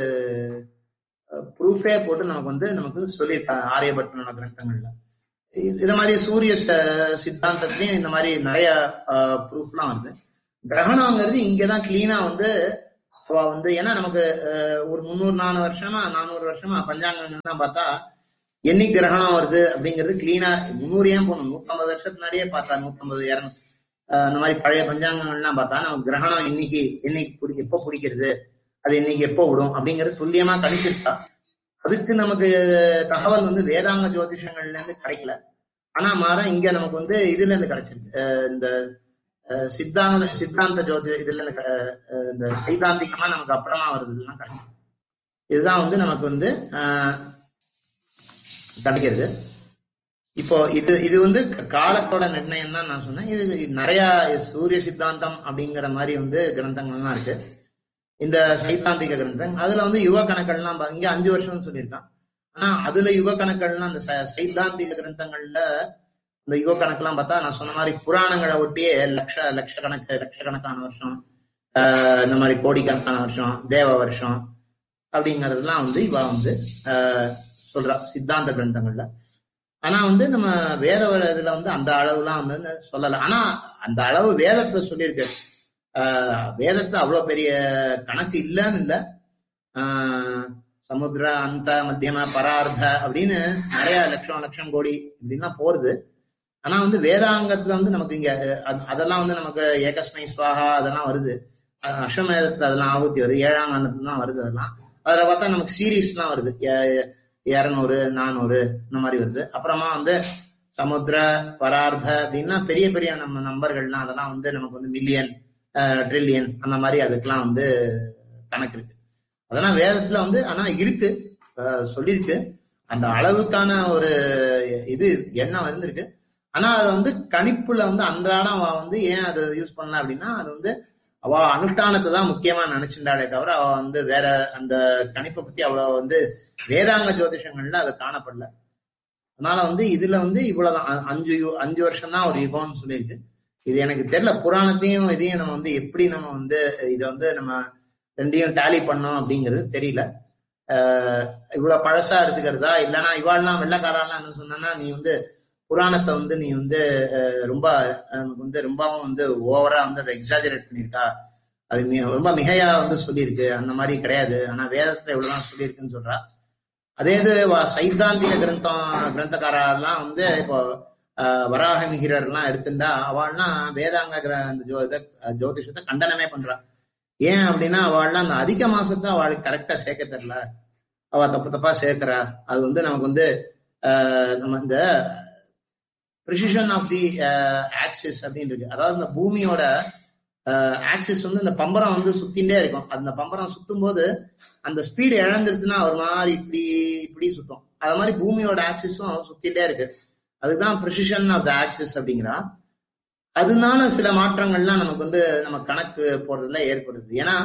ப்ரூஃபே போட்டு நமக்கு வந்து நமக்கு சொல்லியிருக்காங்க ஆரியபட்டனோட கிரந்தங்கள்ல இது இது மாதிரி சூரிய ச- சித்தாந்தத்திலயும் இந்த மாதிரி நிறைய ப்ரூஃப்லாம் வருது கிரகணங்கிறது இங்கதான் கிளீனா வந்து அவ வந்து ஏன்னா நமக்கு அஹ், ஒரு முந்நூறு நானூறு வருஷமா நானூறு வருஷமா பஞ்சாங்கங்கள்லாம் பார்த்தா என்னைக்கு கிரகணம் வருது அப்படிங்கிறது கிளீனா முந்நூறு ஏன் போகணும் நூத்தம்பது வருஷத்துக்கு முன்னாடியே பார்த்தா நூத்தம்பது இரநூறு அஹ், அந்த மாதிரி பழைய பஞ்சாங்கங்கள்லாம் பார்த்தா நமக்கு கிரகணம் இன்னைக்கு என்னைக்கு பிடி எப்போ பிடிக்கிறது அது இன்னைக்கு எப்போ விடும் அப்படிங்கிறது துல்லியமா கணிச்சிருக்கா அதுக்கு நமக்கு தகவல் வந்து வேதாங்க ஜோதிஷங்கள்ல இருந்து கிடைக்கல ஆனா மாற இங்க நமக்கு வந்து இதுல இருந்து கிடைச்சிருக்கு அஹ் இந்த அஹ் சித்தாந்த சித்தாந்த ஜோதி இதுல இருந்து க- அஹ் இந்த சைதாந்திகமா நமக்கு அப்புறமா வருது இதெல்லாம் கிடைக்கும் இதுதான் வந்து நமக்கு வந்து ஆஹ் கிடைக்கிறது இப்போ இது இது வந்து காலத்தோட நிர்ணயம் தான் நான் சொன்னேன் இது நிறைய சூரிய சித்தாந்தம் அப்படிங்கிற மாதிரி வந்து கிரந்தங்கள்லாம் இருக்கு இந்த சைத்தாந்திக கிரந்தம் அதுல வந்து யுவ கணக்கள்லாம் பா- இங்க அஞ்சு வருஷம்னு சொல்லியிருக்கான் ஆனா அதுல யுவ கணக்கள்லாம் அந்த ச- சைத்தாந்திக கிரந்தங்கள்ல இந்த யுவ கணக்கெல்லாம் பார்த்தா நான் சொன்ன மாதிரி புராணங்களை ஒட்டியே லட்ச லட்சக்கணக்கு லட்சக்கணக்கான வருஷம் ஆஹ் இந்த மாதிரி கோடிக்கணக்கான வருஷம் தேவ வருஷம் அப்படிங்கறதெல்லாம் வந்து இவ வந்து ஆஹ் சொல்றா சித்தாந்த கிரந்தங்கள்ல ஆனா வந்து நம்ம வேத வர இதுல வந்து அந்த அளவுலாம் வந்து சொல்லல ஆனா அந்த அளவு வேதத்துல சொல்லியிருக்கு ஆஹ் வேதத்துல அவ்வளவு பெரிய கணக்கு இல்லைன்னு இல்ல ஆஹ் சமுத்திர அந்த மத்தியம பரார்த்த அப்படின்னு நிறைய லட்சம் லட்சம் கோடி இப்படின்லாம் போறது ஆனா வந்து வேதாங்கத்துல வந்து நமக்கு இங்க அஹ், அதெல்லாம் வந்து நமக்கு ஏகஸ்மை ஸ்வாகா அதெல்லாம் வருது அஹ், அஸ்வமேதத்துல அதெல்லாம் ஆகுத்தி வருது ஏழாம் காண்டத்துல தான் வருது அதெல்லாம் அதுல பார்த்தா நமக்கு சீரீஸ்லாம் வருது எ- இருநூறு நானூறு இந்த மாதிரி வருது அப்புறமா வந்து சமுத்திர பரார்த்த அப்படின்னா பெரிய பெரிய நம்ம நம்பர்கள்லாம் அதெல்லாம் வந்து நமக்கு வந்து மில்லியன் ட்ரில்லியன் அந்த மாதிரி அதுக்கெல்லாம் வந்து கணக்கு இருக்கு அதெல்லாம் வேதத்துல வந்து ஆனா இருக்கு அஹ் சொல்லியிருக்கு அந்த அளவுக்கான ஒரு இது எண்ணம் இருந்திருக்கு ஆனா அது வந்து கணிப்புல வந்து அன்றாடம் அவ வந்து ஏன் அதை யூஸ் பண்ணல அப்படின்னா அது வந்து அவ அனுஷ்டானத்தை தான் முக்கியமா நினைச்சிருந்தாலே தவிர அவ வந்து வேற அந்த கணிப்பை பத்தி அவ்வளவு வந்து வேதாங்க ஜோதிஷங்கள்ல அது காணப்படல அதனால வந்து இதுல வந்து இவ்வளவுதான் அ- அஞ்சு யு- அஞ்சு வருஷம் தான் ஒரு யுகம்னு சொல்லியிருக்கு இது எனக்கு தெரியல புராணத்தையும் இதையும் நம்ம வந்து எப்படி நம்ம வந்து இதை வந்து நம்ம ரெண்டையும் டேலி பண்ணோம் அப்படிங்கிறது தெரியல ஆஹ் இவ்வளவு பழசா எடுத்துக்கிறதா இல்லைன்னா இவாள்லாம் வெள்ளக்காரெல்லாம் என்ன சொன்னா நீ வந்து புராணத்தை வந்து நீ வந்து அஹ், ரொம்ப நமக்கு வந்து ரொம்பவும் வந்து ஓவரா வந்து அதை எக்ஸாஜரேட் பண்ணியிருக்கா அது மி- ரொம்ப மிகையா வந்து சொல்லியிருக்கு அந்த மாதிரி கிடையாது ஆனா வேதத்துல இவ்வளவுதான் சொல்லியிருக்குன்னு சொல்றா அதே இது வ- சைத்தாந்திக கிரந்தம் கிரந்தக்காரெல்லாம் வந்து இப்போ ஆஹ், வராக மிகிரர்லாம் எடுத்துட்டா அவள்லாம் வேதாங்க கிர- அந்த ஜோ இத- ஜோதிஷத்தை கண்டனமே பண்றா ஏன் அப்படின்னா அவள்லாம் அந்த அதிக மாசத்தை அவளுக்கு கரெக்டா சேர்க்க தெரியல அவ தப்பு தப்பா சேர்க்கிறா அது வந்து நமக்கு வந்து ஆஹ், நம்ம இந்த ப்ரிசிஷன் ஆஃப் தி ஆக்சிஸ் அப்படின்னு இருக்கு அதாவது இந்த பூமியோட ஆக்சிஸ் வந்து இந்த பம்பரம் வந்து சுத்திண்டே இருக்கும் அந்த பம்பரம் சுத்தும் போது அந்த ஸ்பீடு இழந்துருச்சுன்னா ஒரு மாதிரி இப்படி இப்படி சுத்தும் அது மாதிரி பூமியோட ஆக்சிஸும் சுத்திட்டே இருக்கு அதுதான் ப்ரிசிஷன் ஆஃப் த ஆக்சிஸ் அப்படிங்கிறா அதனால சில மாற்றங்கள்லாம் நமக்கு வந்து நம்ம கணக்கு போடுறதுல ஏற்படுது ஏன்னா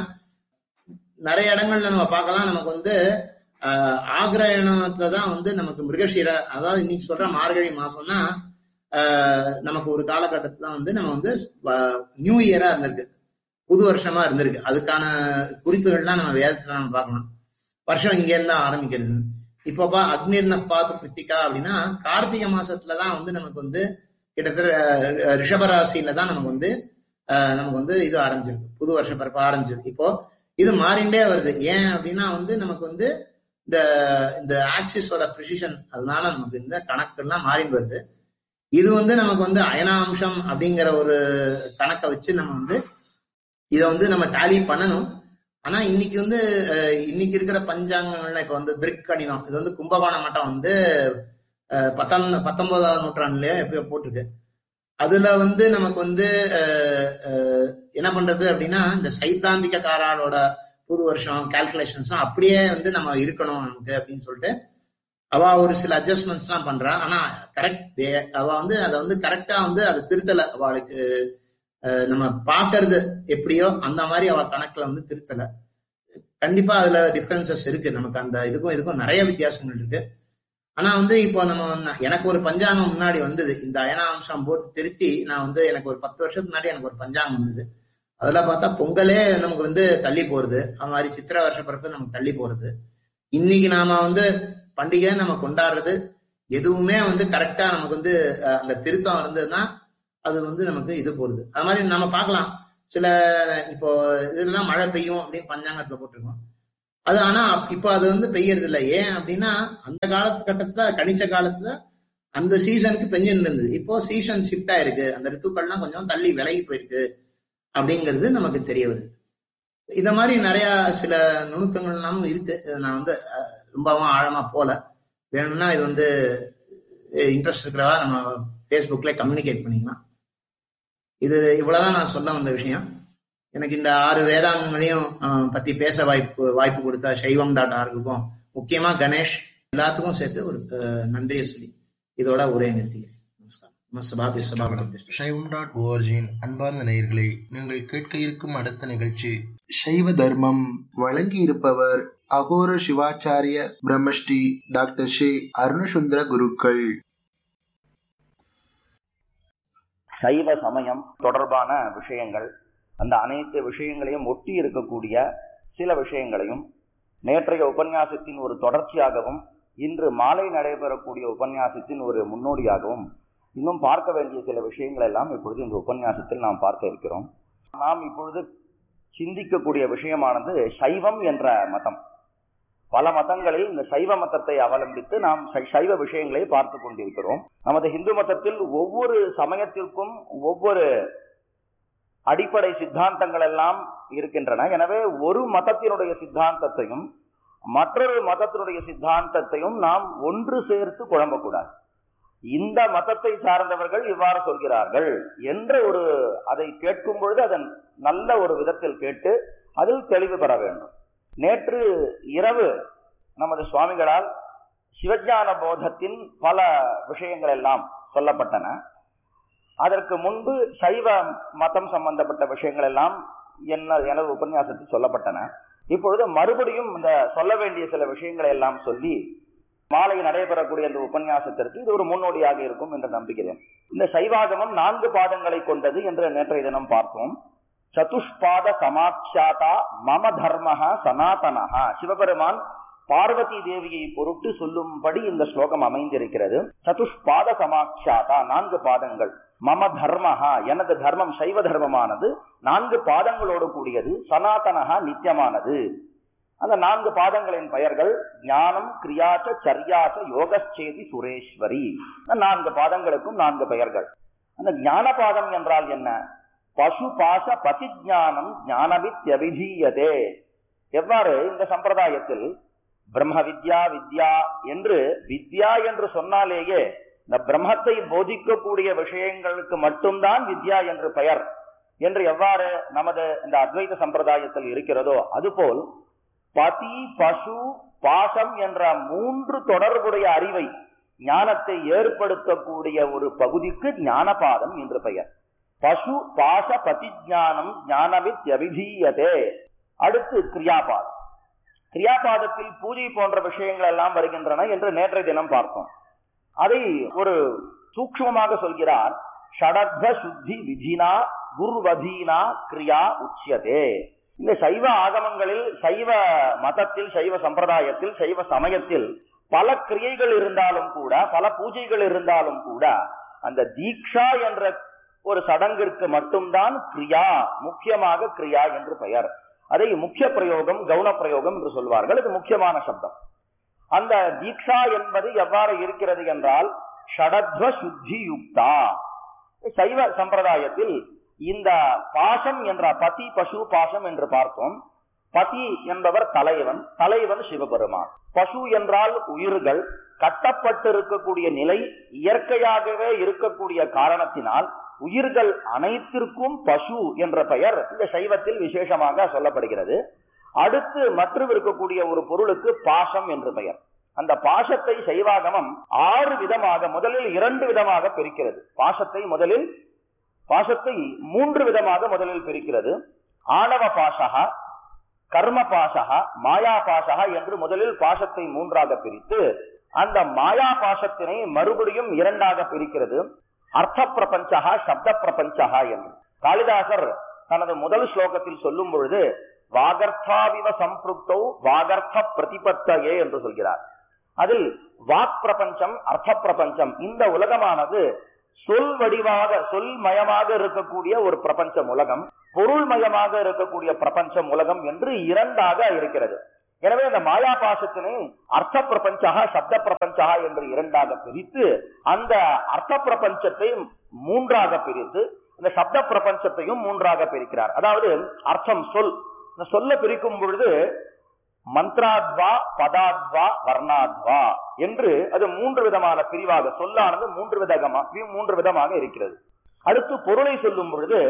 நிறைய இடங்கள்ல நம்ம பார்க்கலாம் நமக்கு வந்து ஆஹ், ஆக்ரயணத்துல தான் வந்து நமக்கு மிருகஷீர அதாவது இன்னைக்கு சொல்ற மார்கழி மாசம்னா ஆஹ், நமக்கு ஒரு காலகட்டத்துல வந்து நம்ம வந்து நியூ இயரா இருந்திருக்கு புது வருஷமா இருந்திருக்கு அதுக்கான குறிப்புகள்லாம் நம்ம வேதத்துல நம்ம பார்க்கலாம் வருஷம் இங்க இருந்து தான் ஆரம்பிக்கிறது இப்பப்பா அக்னிர்ன பாத்து கிருத்திகா அப்படின்னா கார்த்திகை மாசத்துலதான் வந்து நமக்கு வந்து கிட்டத்தட்ட அஹ், ரிஷபராசியில தான் நமக்கு வந்து அஹ், நமக்கு வந்து இது ஆரம்பிச்சிருக்கு புது வருஷ பிறப்பு ஆரம்பிச்சது இப்போ இது மாறிண்டே வருது ஏன் அப்படின்னா வந்து நமக்கு வந்து இந்த இந்த ஆக்சிஸோட ப்ரிசிஷன் அதனால நமக்கு இந்த கணக்கெல்லாம் மாறிண்டு வருது இது வந்து நமக்கு வந்து அயனாம்சம் அப்படிங்கிற ஒரு கணக்கை வச்சு நம்ம வந்து இதை வந்து நம்ம டேலி பண்ணணும் ஆனா இன்னைக்கு வந்து அஹ், இன்னைக்கு இருக்கிற பஞ்சாங்கங்கள்ல இப்ப வந்து திருக்கணிதம் இது வந்து கும்பகோண மட்டம் வந்து அஹ், பத்தாம் பத்தொன்பதாம் நூற்றாண்டுலயே எப்பயோ போட்டிருக்கு அதுல வந்து நமக்கு வந்து அஹ், அஹ், என்ன பண்றது அப்படின்னா இந்த சைத்தாந்திக காராளோட புது வருஷம் கால்குலேஷன்ஸ் அப்படியே வந்து நம்ம இருக்கணும் நமக்கு அப்படின்னு சொல்லிட்டு அவ ஒரு சில அட்ஜஸ்ட்மெண்ட்ஸ் எல்லாம் பண்றா ஆனா கரெக்ட் அவ வந்து அதை வந்து கரெக்டா வந்து அதை திருத்தல அவளுக்கு அஹ், நம்ம பாக்குறது எப்படியோ அந்த மாதிரி அவ கணக்குல வந்து திருத்தல கண்டிப்பா அதுல டிஃபரன்சஸ் இருக்கு நமக்கு அந்த இதுக்கும் இதுக்கும் நிறைய வித்தியாசங்கள் இருக்கு ஆனா வந்து இப்போ நம்ம ந- எனக்கு ஒரு பஞ்சாங்கம் முன்னாடி வந்தது இந்த அயனா அம்சம் போட்டு திருத்தி நான் வந்து எனக்கு ஒரு பத்து வருஷத்துக்கு முன்னாடி எனக்கு ஒரு பஞ்சாங்கம் வந்தது அதுல பார்த்தா பொங்கலே நமக்கு வந்து தள்ளி போறது அது மாதிரி சித்திரை வருஷ பிறப்பு நமக்கு தள்ளி போறது இன்னைக்கு நாம வந்து பண்டிகை நம்ம கொண்டாடுறது எதுவுமே வந்து கரெக்டா நமக்கு வந்து அஹ், அந்த திருத்தம் இருந்ததுன்னா அது வந்து நமக்கு இது போறது அது மாதிரி நம்ம பார்க்கலாம் சில இப்போ இதெல்லாம் மழை பெய்யும் அப்படின்னு பஞ்சாங்கத்துல போட்டிருக்கோம் அது ஆனா இப்ப அது வந்து பெய்யறது இல்லை ஏன் அப்படின்னா அந்த காலத்து கட்டத்துல கணிச காலத்துல அந்த சீசனுக்கு பெஞ்சுன்னு இருந்தது இப்போ சீசன் ஷிஃப்ட் ஆயிருக்கு அந்த ரித்துக்கள்லாம் கொஞ்சம் தள்ளி விலகி போயிருக்கு அப்படிங்கிறது நமக்கு தெரிய வருது இத மாதிரி நிறைய சில நுணுக்கங்கள்லாம் இருக்கு இதை நான் வந்து அஹ், ரொம்பவும் ஆழமா போல வேணும்னா இது வந்து இன்ட்ரெஸ்ட் இருக்கிறவா நம்ம ஃபேஸ்புக்ல கம்யூனிகேட் பண்ணிக்கலாம் இது இவ்வளவுதான் நான் சொல்ல வந்த விஷயம் எனக்கு இந்த ஆறு வேதாங்கங்களையும் அஹ், பத்தி பேச வாய்ப்பு வாய்ப்பு கொடுத்த சைவம் டாட் ஆர்க்குக்கும் முக்கியமா கணேஷ் எல்லாத்துக்கும் சேர்த்து ஒரு அஹ், நன்றியை சொல்லி இதோட உரையை நிறுத்திக்கிறேன் நமஸ்காரம் நம்ம சபாபி சபாபடம் சைவம் டாட் ஓஆர்ஜியின் அன்பார்ந்த நேயர்களே நீங்கள் கேட்க இருக்கும் அடுத்த நிகழ்ச்சி சைவ தர்மம் வழங்கி இருப்பவர் அகோர சிவாச்சாரிய பிரம்மஸ்ரீ டாக்டர் ஸ்ரீ அருணசுந்தர குருக்கள் சைவ சமயம் தொடர்பான விஷயங்கள் அந்த அனைத்து விஷயங்களையும் ஒட்டி இருக்கக்கூடிய சில விஷயங்களையும் நேற்றைய உபன்யாசத்தின் ஒரு தொடர்ச்சியாகவும் இன்று மாலை நடைபெறக்கூடிய உபன்யாசத்தின் ஒரு முன்னோடியாகவும் இன்னும் பார்க்க வேண்டிய சில விஷயங்கள் எல்லாம் இப்பொழுது இந்த உபன்யாசத்தில் நாம் பார்க்க இருக்கிறோம் நாம் இப்பொழுது சிந்திக்கக்கூடிய விஷயமானது சைவம் என்ற மதம் பல மதங்களில் இந்த சைவ மதத்தை அவலம்பித்து நாம் சை- சைவ விஷயங்களை பார்த்து கொண்டிருக்கிறோம் நமது இந்து மதத்தில் ஒவ்வொரு சமயத்திற்கும் ஒவ்வொரு அடிப்படை சித்தாந்தங்கள் எல்லாம் இருக்கின்றன எனவே ஒரு மதத்தினுடைய சித்தாந்தத்தையும் மற்றொரு மதத்தினுடைய சித்தாந்தத்தையும் நாம் ஒன்று சேர்த்து குழம்பக்கூடாது இந்த மதத்தை சார்ந்தவர்கள் இவ்வாறு சொல்கிறார்கள் என்ற ஒரு அதை கேட்கும் பொழுது அதன் நல்ல ஒரு விதத்தில் கேட்டு அதில் தெளிவு பெற வேண்டும் நேற்று இரவு நமது சுவாமிகளால் சிவஞான போதத்தின் பல விஷயங்கள் எல்லாம் சொல்லப்பட்டன அதற்கு முன்பு சைவ மதம் சம்பந்தப்பட்ட விஷயங்கள் எல்லாம் என்ன எனது உபன்யாசத்தில் சொல்லப்பட்டன இப்பொழுது மறுபடியும் இந்த சொல்ல வேண்டிய சில விஷயங்களை எல்லாம் சொல்லி மாலை நடைபெறக்கூடிய இந்த உபன்யாசத்திற்கு இது ஒரு முன்னோடியாக இருக்கும் என்று நம்புகிறேன் இந்த சைவாகமம் நான்கு பாதங்களை கொண்டது என்று நேற்றைய தினம் பார்த்தோம் சதுஷ்பாத சமாட்சாதா மம தர்மஹ சனாதனஹா சிவபெருமான் பார்வதி தேவியை பொருட்டு சொல்லும்படி இந்த ஸ்லோகம் அமைந்திருக்கிறது சதுஷ்பாத சமாட்சாதா நான்கு பாதங்கள் மம தர்மஹா எனது தர்மம் சைவ தர்மமானது நான்கு பாதங்களோடு கூடியது சனாதனஹா நித்தியமானது அந்த நான்கு பாதங்களின் பெயர்கள் ஞானம் கிரியாச்ச சரியாச்ச யோகச்சேதி சுரேஸ்வரி இந்த நான்கு பாதங்களுக்கும் நான்கு பெயர்கள் அந்த ஞான பாதம் என்றால் என்ன பசு பாச பதிஜானம் ஞானவித்யபிதீயதே எவ்வாறு இந்த சம்பிரதாயத்தில் பிரம்ம வித்யா வித்யா என்று வித்யா என்று சொன்னாலேயே இந்த பிரம்மத்தை போதிக்கக்கூடிய விஷயங்களுக்கு மட்டும்தான் வித்யா என்று பெயர் என்று எவ்வாறு நமது இந்த அத்வைத சம்பிரதாயத்தில் இருக்கிறதோ அதுபோல் பதி பசு பாசம் என்ற மூன்று தொடர்புடைய அறிவை ஞானத்தை ஏற்படுத்தக்கூடிய ஒரு பகுதிக்கு ஞானபாதம் என்று பெயர் பசு பாச பதிஜானம் ஞானவித் அபிதீயதே அடுத்து கிரியாபாதம் கிரியாபாதத்தில் பூஜை போன்ற விஷயங்கள் எல்லாம் வருகின்றன என்று நேற்றைய தினம் பார்த்தோம் அதை ஒரு சூக்ஷ்மமாக சொல்கிறார் ஷடத்வ சுத்தி விதினா குர்வதீனா கிரியா உச்சியதே இந்த சைவ ஆகமங்களில் சைவ மதத்தில் சைவ சம்பிரதாயத்தில் சைவ சமயத்தில் பல கிரியைகள் இருந்தாலும் கூட பல பூஜைகள் இருந்தாலும் கூட அந்த தீக்ஷா என்ற ஒரு சடங்கிற்கு மட்டும்தான் கிரியா முக்கியமாக கிரியா என்று பெயர் அதை முக்கிய பிரயோகம் கவுன பிரயோகம் என்று சொல்வார்கள் இது முக்கியமான சப்தம் அந்த தீக்ஷா என்பது எவ்வாறு இருக்கிறது என்றால் ஷடத்வ சுத்தி யுக்தா சைவ சம்பிரதாயத்தில் இந்த பாசம் என்ற பதி பசு பாசம் என்று பார்த்தோம் பதி என்பவர் தலைவன் தலைவன் சிவபெருமான் பசு என்றால் உயிர்கள் கட்டப்பட்டிருக்கக்கூடிய நிலை இயற்கையாகவே இருக்கக்கூடிய காரணத்தினால் உயிர்கள் அனைத்திற்கும் பசு என்ற பெயர் இந்த சைவத்தில் விசேஷமாக சொல்லப்படுகிறது அடுத்து மற்றும் இருக்கக்கூடிய ஒரு பொருளுக்கு பாசம் என்று பெயர் அந்த பாசத்தை சைவாகமம் ஆறு விதமாக முதலில் இரண்டு விதமாக பிரிக்கிறது பாசத்தை முதலில் பாசத்தை மூன்று விதமாக முதலில் பிரிக்கிறது ஆணவ பாசகா கர்ம பாசகா மாயா பாசகா என்று முதலில் பாசத்தை மூன்றாக பிரித்து அந்த மாயா பாசத்தினை மறுபடியும் இரண்டாக பிரிக்கிறது அர்த்த பிரபஞ்சகா சப்த பிரபஞ்சகா என்று காளிதாசர் தனது முதல் ஸ்லோகத்தில் சொல்லும் பொழுது வாகர்த்தாவிவ சம்பிருக்தௌ வாகர்த்த பிரதிபத்தையே என்று சொல்கிறார் அதில் வாக் பிரபஞ்சம் அர்த்த பிரபஞ்சம் இந்த உலகமானது சொல் வடிவாக சொல் மயமாக இருக்கக்கூடிய ஒரு பிரபஞ்சம் உலகம் பொருள்மயமாக இருக்கக்கூடிய பிரபஞ்சம் உலகம் என்று இரண்டாக இருக்கிறது எனவே அந்த மாயா பாசத்தினை அர்த்த பிரபஞ்சா சப்த பிரபஞ்சா என்று இரண்டாக பிரித்து அந்த அர்த்த பிரபஞ்சத்தை மூன்றாக பிரித்து இந்த சப்த பிரபஞ்சத்தையும் மூன்றாக பிரிக்கிறார் அதாவது அர்த்தம் சொல் இந்த சொல்ல பிரிக்கும் பொழுது மந்த்ராத்வா பதாத்வா வர்ணாத்வா என்று அது மூன்று விதமான பிரிவாக சொல்லானது மூன்று விதமா மூன்று விதமாக இருக்கிறது அடுத்து பொருளை சொல்லும் பொழுது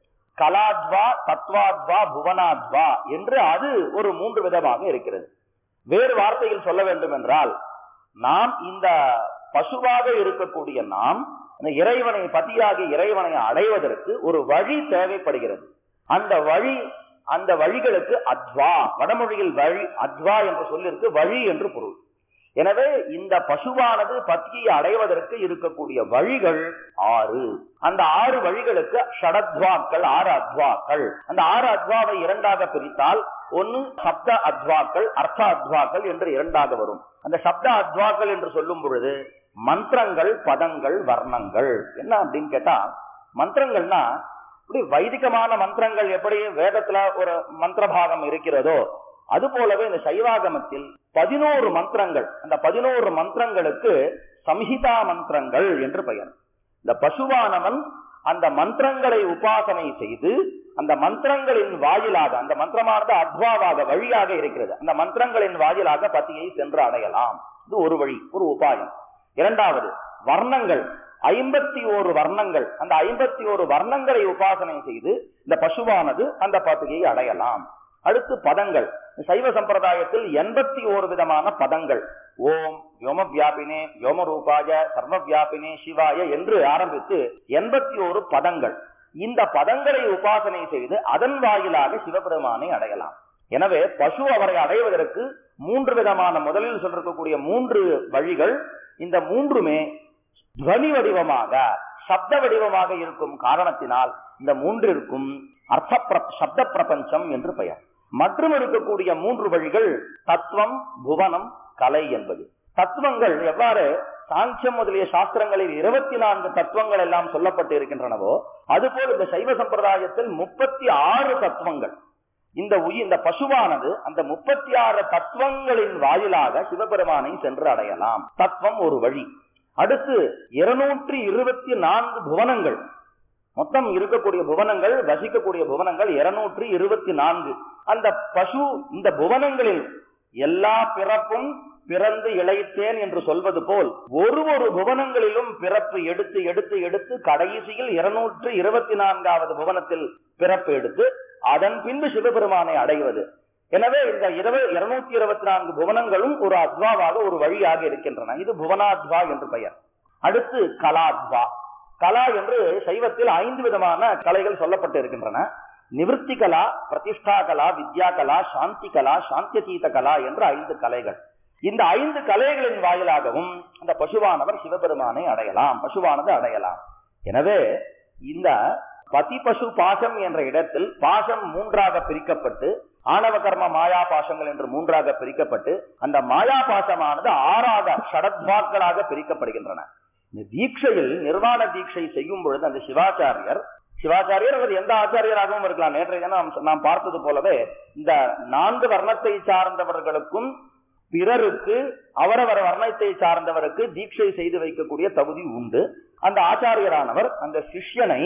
கலாத்வா தத்வாத்வா புவனாத்வா என்று அது ஒரு மூன்று விதமாக இருக்கிறது வேறு வார்த்தையில் சொல்ல வேண்டும் என்றால் நாம் இந்த பசுவாக இருக்கக்கூடிய நாம் இந்த இறைவனை பதியாகி இறைவனை அடைவதற்கு ஒரு வழி தேவைப்படுகிறது அந்த வழி அந்த வழிகளுக்கு அத்வா வடமொழியில் வழி அத்வா என்று சொல்லிருக்கு வழி என்று பொருள் எனவே இந்த பசுவானது பத்தியை அடைவதற்கு இருக்கக்கூடிய வழிகள் ஆறு அந்த ஆறு வழிகளுக்கு ஷடத்வாக்கள் ஆறு அத்வாக்கள் அந்த ஆறு அத்வாவை இரண்டாக பிரித்தால் ஒன்னு சப்த அத்வாக்கள் அர்த்த அத்வாக்கள் என்று இரண்டாக வரும் அந்த சப்த அத்வாக்கள் என்று சொல்லும் பொழுது மந்திரங்கள் பதங்கள் வர்ணங்கள் என்ன அப்படின்னு கேட்டா மந்திரங்கள்னா இப்படி வைதிகமான மந்திரங்கள் எப்படி வேதத்துல ஒரு மந்திர பாகம் இருக்கிறதோ அது போலவே இந்த சைவாகமத்தில் பதினோரு மந்திரங்கள் அந்த பதினோரு மந்திரங்களுக்கு சம்ஹிதா மந்திரங்கள் என்று பெயர் இந்த பசுவானவன் அந்த மந்திரங்களை உபாசனை செய்து அந்த மந்திரங்களின் வாயிலாக அந்த மந்திரமானது அத்வாவாக வழியாக இருக்கிறது அந்த மந்திரங்களின் வாயிலாக பத்தியை சென்று அடையலாம் இது ஒரு வழி ஒரு உபாயம் இரண்டாவது வர்ணங்கள் ஐம்பத்தி ஓரு வர்ணங்கள் அந்த ஐம்பத்தி ஓரு வர்ணங்களை உபாசனை செய்து இந்த பசுவானது அந்த பத்தியை அடையலாம் அடுத்து பதங்கள் சைவ சம்பிரதாயத்தில் எண்பத்தி ஓரு விதமான பதங்கள் ஓம் யோம வியாபினே யோம ரூபாய சர்வ வியாபினே சிவாய என்று ஆரம்பித்து எண்பத்தி ஓரு பதங்கள் இந்த பதங்களை உபாசனை செய்து அதன் வாயிலாக சிவபெருமானை அடையலாம் எனவே பசு அவரை அடைவதற்கு மூன்று விதமான முதலில் சொல்லிருக்கக்கூடிய மூன்று வழிகள் இந்த மூன்றுமே துவனி வடிவமாக சப்த வடிவமாக இருக்கும் காரணத்தினால் இந்த மூன்றிற்கும் அர்த்த சப்த பிரபஞ்சம் என்று பெயர் மற்றும் இருக்கக்கூடிய மூன்று வழிகள் தத்துவம் புவனம் கலை என்பது தத்துவங்கள் எவ்வாறு சாங்கியம் முதலிய சாஸ்திரங்களில் இருபத்தி நான்கு தத்துவங்கள் எல்லாம் சொல்லப்பட்டு இருக்கின்றனவோ அதுபோல் இந்த சைவ சம்பிரதாயத்தில் முப்பத்தி ஆறு தத்துவங்கள் இந்த உயிர் இந்த பசுவானது அந்த முப்பத்தி ஆறு தத்துவங்களின் வாயிலாக சிவபெருமானை சென்று அடையலாம் தத்துவம் ஒரு வழி அடுத்து இருநூற்றி இருபத்தி நான்கு புவனங்கள் மொத்தம் இருக்கக்கூடிய புவனங்கள் வசிக்கக்கூடிய புவனங்கள் இருநூற்றி இருபத்தி நான்கு அந்த பசு இந்த புவனங்களில் எல்லா பிறப்பும் பிறந்து இழைத்தேன் என்று சொல்வது போல் ஒரு ஒரு புவனங்களிலும் பிறப்பு எடுத்து எடுத்து எடுத்து கடைசியில் இருநூற்று இருபத்தி நான்காவது புவனத்தில் பிறப்பு எடுத்து அதன் பின்பு சிவபெருமானை அடைவது எனவே இந்த இருநூத்தி இருபத்தி நான்கு புவனங்களும் ஒரு அத்வாவாக ஒரு வழியாக இருக்கின்றன இது புவனாத்வா என்று பெயர் அடுத்து கலாத்வா கலா என்று சைவத்தில் ஐந்து விதமான கலைகள் சொல்லப்பட்டு இருக்கின்றன நிவர்த்தி கலா பிரதிஷ்டா கலா வித்யா கலா சாந்தி கலா சாந்தியதீத கலா என்று ஐந்து கலைகள் இந்த ஐந்து கலைகளின் வாயிலாகவும் அந்த பசுவானவர் சிவபெருமானை அடையலாம் பசுவானது அடையலாம் எனவே இந்த பதி பசு பாசம் என்ற இடத்தில் பாசம் மூன்றாக பிரிக்கப்பட்டு ஆணவ கர்ம மாயா பாசங்கள் என்று மூன்றாக பிரிக்கப்பட்டு அந்த மாயா பாசமானது ஆறாக ஷடத்வாக்களாக பிரிக்கப்படுகின்றன இந்த தீட்சையில் நிர்வாண தீட்சை செய்யும் பொழுது அந்த சிவாச்சாரியர் சிவாச்சாரியர் அவர் எந்த ஆச்சாரியராகவும் இருக்கலாம் நேற்றைய தினம் நாம் பார்த்தது போலவே இந்த நான்கு வர்ணத்தை சார்ந்தவர்களுக்கும் பிறருக்கு அவரவர் வர்ணத்தை சார்ந்தவருக்கு தீட்சை செய்து வைக்கக்கூடிய தகுதி உண்டு அந்த ஆச்சாரியரானவர் அந்த சிஷ்யனை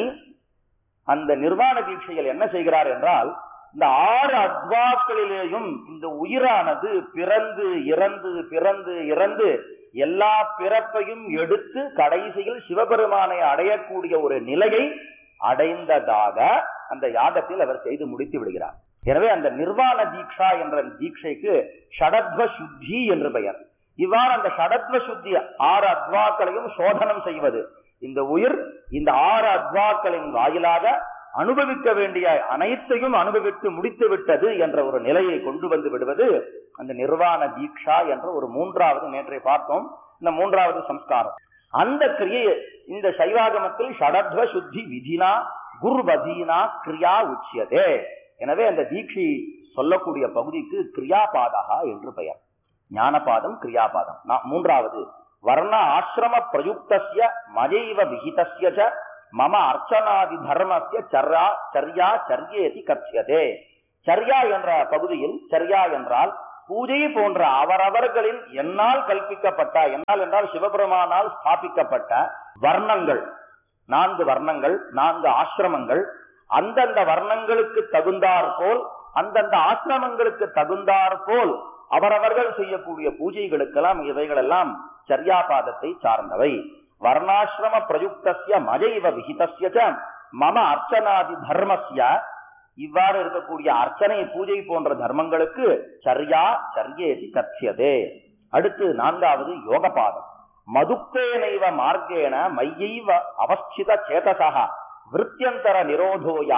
அந்த நிர்வாண தீட்சையில் என்ன செய்கிறார் என்றால் இந்த ஆறு அத்வாக்களிலேயும் இந்த உயிரானது பிறந்து இறந்து பிறந்து இறந்து எல்லா பிறப்பையும் எடுத்து கடைசியில் சிவபெருமானை அடையக்கூடிய ஒரு நிலையை அடைந்ததாக அந்த யாகத்தில் அவர் செய்து முடித்து விடுகிறார் எனவே அந்த நிர்வாண தீட்சா என்ற தீட்சைக்கு ஷடத்வ சுத்தி என்று பெயர் இவ்வாறு அந்த ஷடத்வ சுத்தி ஆறு அத்வாக்களையும் சோதனம் செய்வது இந்த உயிர் இந்த ஆறு அத்வாக்களின் வாயிலாக அனுபவிக்க வேண்டிய அனைத்தையும் அனுபவித்து முடித்து விட்டது என்ற ஒரு நிலையை கொண்டு வந்து விடுவது அந்த நிர்வாண தீட்சா என்ற ஒரு மூன்றாவது நேற்றை பார்த்தோம் இந்த மூன்றாவது சம்ஸ்காரம் அந்த கிரியை இந்த சைவாகமத்தில் ஷடத்வ சுத்தி விதினா குர்வதீனா கிரியா உச்சியதே எனவே அந்த தீட்சை சொல்லக்கூடிய பகுதிக்கு கிரியாபாதகா என்று பெயர் ஞானபாதம் கிரியாபாதம் மூன்றாவது வர்ண ஆசிரம பிரயுக்தஸ்ய மஜைவ விகிதஸ்ய மம அர்ச்சனாதி தர்மஸ்ய சர்யா சர்யா சர்யேதி கட்சியதே சர்யா என்ற பகுதியில் சர்யா என்றால் பூஜை போன்ற அவரவர்களின் என்னால் கல்பிக்கப்பட்ட என்னால் என்றால் சிவபெருமானால் ஸ்தாபிக்கப்பட்ட வர்ணங்கள் நான்கு வர்ணங்கள் நான்கு ஆசிரமங்கள் அந்தந்த வர்ணங்களுக்கு தகுந்தாற் போல் அந்தந்த ஆசிரமங்களுக்கு தகுந்தாற் போல் அவரவர்கள் செய்யக்கூடிய பூஜைகளுக்கெல்லாம் இவைகளெல்லாம் சரியாபாதத்தை சார்ந்தவை வர்ணாசிரம பிரயுக்தஸ்ய மஜைவ விகிதஸ்ய ச மம அர்ச்சனாதி தர்மஸ்ய இவ்வாறு இருக்கக்கூடிய அர்ச்சனை பூஜை போன்ற தர்மங்களுக்கு சரியா சரியேதி கட்சியதே அடுத்து நான்காவது யோகபாதம் மதுக்கேனைவ மார்க்கேன மையைவ அவஸ்தித சேதசா விருத்தியந்தர நிரோதோயா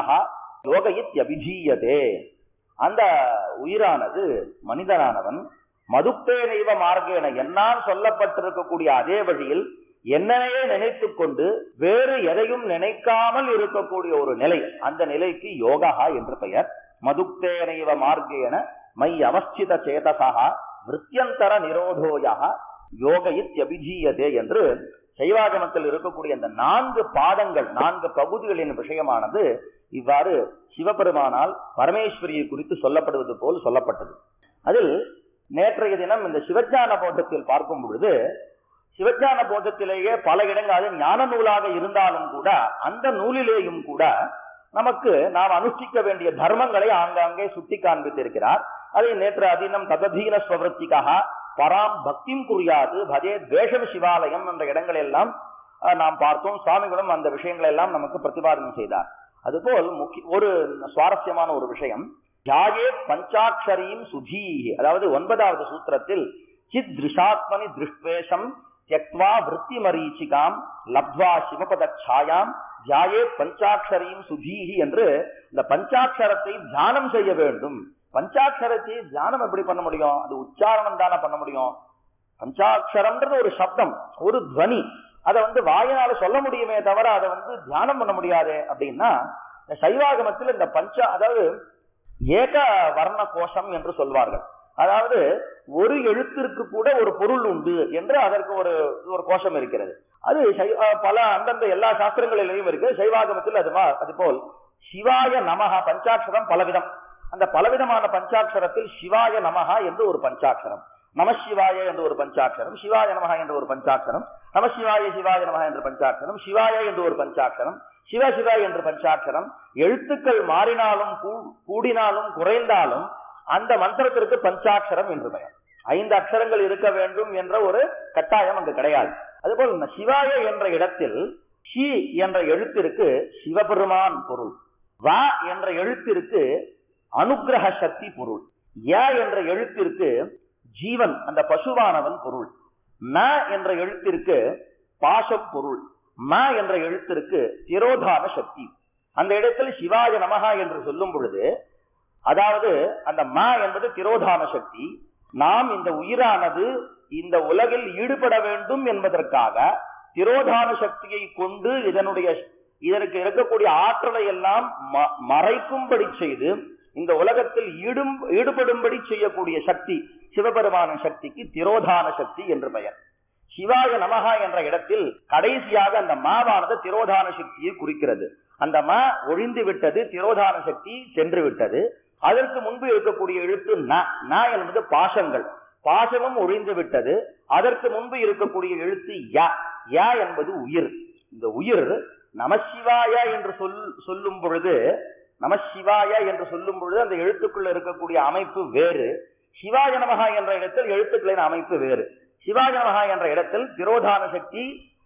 யோகயித்யபிஜீயதே அந்த உயிரானது மனிதனானவன் மதுப்பேனைவ மார்க்கேன என்னால் சொல்லப்பட்டிருக்கக்கூடிய அதே வழியில் என்னையே நினைத்துக் கொண்டு வேறு எதையும் நினைக்காமல் இருக்கக்கூடிய ஒரு நிலை அந்த நிலைக்கு யோகா என்று பெயர் மதுக்தேனைவ மார்க்கேன மை அவஸ்தித சேதசா விருத்தியந்தர நிரோதோயா யோகயித்யபிஜீயதே என்று சைவாகமத்தில் இருக்கக்கூடிய அந்த நான்கு பாதங்கள் நான்கு பகுதிகளின் விஷயமானது இவ்வாறு சிவபெருமானால் பரமேஸ்வரியை குறித்து சொல்லப்படுவது போல் சொல்லப்பட்டது அதில் நேற்றைய தினம் இந்த சிவஞான போட்டத்தில் பார்க்கும் பொழுது சிவஞான போதத்திலேயே பல இடங்களில் ஞான நூலாக இருந்தாலும் கூட அந்த நூலிலேயும் கூட நமக்கு நாம் அனுஷ்டிக்க வேண்டிய தர்மங்களை ஆங்காங்கே சுட்டி காண்பித்திருக்கிறார் அதை நேற்று அதினம் தததீன ஸ்வவருத்திக்காக பராம் பக்தியும் குறியாது பஜே துவேஷம் சிவாலயம் என்ற இடங்கள் எல்லாம் நாம் பார்த்தோம் சுவாமிகளும் அந்த விஷயங்களை எல்லாம் நமக்கு பிரதிபாதனம் செய்தார் அதுபோல் முக்கிய ஒரு சுவாரஸ்யமான ஒரு விஷயம் ஜாயே பஞ்சாட்சரீம் சுதீ அதாவது ஒன்பதாவது சூத்திரத்தில் சித் திருஷாத்மனி திருஷ்வேஷம் தியக்வா விற்பி மரீச்சிகாம் லப்த்வா சிவபத சாயாம் தியாயே பஞ்சாட்சரீம் சுதீஹி என்று இந்த பஞ்சாட்சரத்தை தியானம் செய்ய வேண்டும் பஞ்சாட்சரத்தை தியானம் எப்படி பண்ண முடியும் அது உச்சாரணம் தானே பண்ண முடியும் பஞ்சாட்சரம்ன்றது ஒரு சப்தம் ஒரு துவனி அதை வந்து வாயினால சொல்ல முடியுமே தவிர அதை வந்து தியானம் பண்ண முடியாது அப்படின்னா இந்த சைவாகமத்தில் இந்த பஞ்ச அதாவது ஏக வர்ண கோஷம் என்று சொல்வார்கள் அதாவது ஒரு எழுத்திற்கு கூட ஒரு பொருள் உண்டு என்று அதற்கு ஒரு ஒரு கோஷம் இருக்கிறது அது பல அந்தந்த எல்லா சாஸ்திரங்களிலையும் இருக்கு சைவாகமத்தில் அது அது போல் சிவாய நமகா பஞ்சாட்சரம் பலவிதம் அந்த பலவிதமான பஞ்சாட்சரத்தில் சிவாய நமகா என்று ஒரு பஞ்சாட்சரம் நமசிவாய என்று ஒரு பஞ்சாட்சரம் சிவாய நமகா என்று ஒரு பஞ்சாட்சரம் நமசிவாய சிவாய நமகா என்று பஞ்சாட்சரம் சிவாய என்று ஒரு பஞ்சாட்சரம் சிவ சிவ என்று பஞ்சாட்சரம் எழுத்துக்கள் மாறினாலும் கூடினாலும் குறைந்தாலும் அந்த மந்திரத்திற்கு பஞ்சாட்சரம் என்று பெயர் ஐந்து அக்ஷரங்கள் இருக்க வேண்டும் என்ற ஒரு கட்டாயம் அங்கு கிடையாது அதுபோல் சிவாய என்ற இடத்தில் ஷி என்ற எழுத்திற்கு சிவபெருமான் பொருள் வ என்ற எழுத்திற்கு அனுகிரக சக்தி பொருள் ய என்ற எழுத்திற்கு ஜீவன் அந்த பசுவானவன் பொருள் ம என்ற எழுத்திற்கு பாசம் பொருள் ம என்ற எழுத்திற்கு திரோதான சக்தி அந்த இடத்தில் சிவாய நமகா என்று சொல்லும் பொழுது அதாவது அந்த ம என்பது திரோதான சக்தி நாம் இந்த உயிரானது இந்த உலகில் ஈடுபட வேண்டும் என்பதற்காக திரோதான சக்தியை கொண்டு இதனுடைய இதற்கு இருக்கக்கூடிய ஆற்றலை எல்லாம் மறைக்கும்படி செய்து இந்த உலகத்தில் ஈடும் ஈடுபடும்படி செய்யக்கூடிய சக்தி சிவபெருமான சக்திக்கு திரோதான சக்தி என்று பெயர் சிவாய நமகா என்ற இடத்தில் கடைசியாக அந்த மாவானது திரோதான சக்தியை குறிக்கிறது அந்த மா ஒழிந்து விட்டது திரோதான சக்தி சென்று விட்டது அதற்கு முன்பு இருக்கக்கூடிய எழுத்து ந ந என்பது பாசங்கள் பாசமும் ஒழிந்து விட்டது அதற்கு முன்பு இருக்கக்கூடிய எழுத்து ய ய என்பது உயிர் இந்த உயிர் நமசிவாய என்று சொல் சொல்லும் பொழுது நமசிவாய என்று சொல்லும் பொழுது அந்த எழுத்துக்குள்ள இருக்கக்கூடிய அமைப்பு வேறு சிவாய நமகா என்ற இடத்தில் எழுத்துக்களின் அமைப்பு வேறு சிவாய நமகா என்ற இடத்தில் திரோதான சக்தி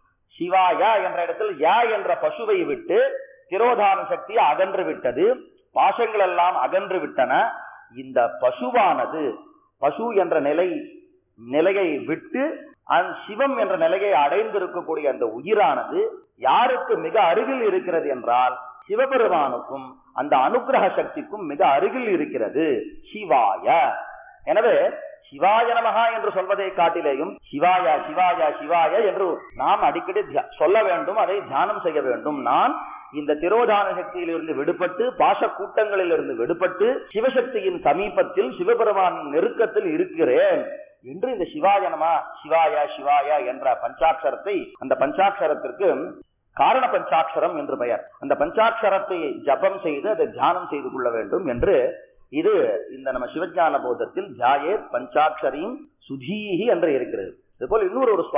சிவாய என்ற இடத்தில் யா என்ற பசுவை விட்டு திரோதான சக்தி அகன்று விட்டது பாசங்கள் எல்லாம் அகன்று விட்டன இந்த பசுவானது பசு என்ற நிலை நிலையை விட்டு அந்த சிவம் என்ற நிலையை அடைந்திருக்கக்கூடிய அந்த உயிரானது யாருக்கு மிக அருகில் இருக்கிறது என்றால் சிவபெருமானுக்கும் அந்த அனுகிரக சக்திக்கும் மிக அருகில் இருக்கிறது சிவாய எனவே சிவாய நமகா என்று சொல்வதை காட்டிலேயும் சிவாய சிவாய சிவாய என்று நாம் அடிக்கடி சொல்ல வேண்டும் அதை தியானம் செய்ய வேண்டும் நான் இந்த திரோதான சக்தியிலிருந்து விடுபட்டு பாச கூட்டங்களிலிருந்து விடுபட்டு சிவசக்தியின் சமீபத்தில் சிவபெருமான் நெருக்கத்தில் இருக்கிறேன் என்று இந்த சிவாயனமா சிவாய சிவாய என்ற பஞ்சாட்சரத்தை அந்த பஞ்சாட்சரத்திற்கு காரண பஞ்சாட்சரம் என்று பெயர் அந்த பஞ்சாட்சரத்தை ஜபம் செய்து அதை தியானம் செய்து கொள்ள வேண்டும் என்று இது இந்த நம்ம சிவஞான போதத்தில் ஜாயே பஞ்சாட்சரியும் சுதீஹி என்று இருக்கிறது இதுபோல் இன்னொரு ஒரு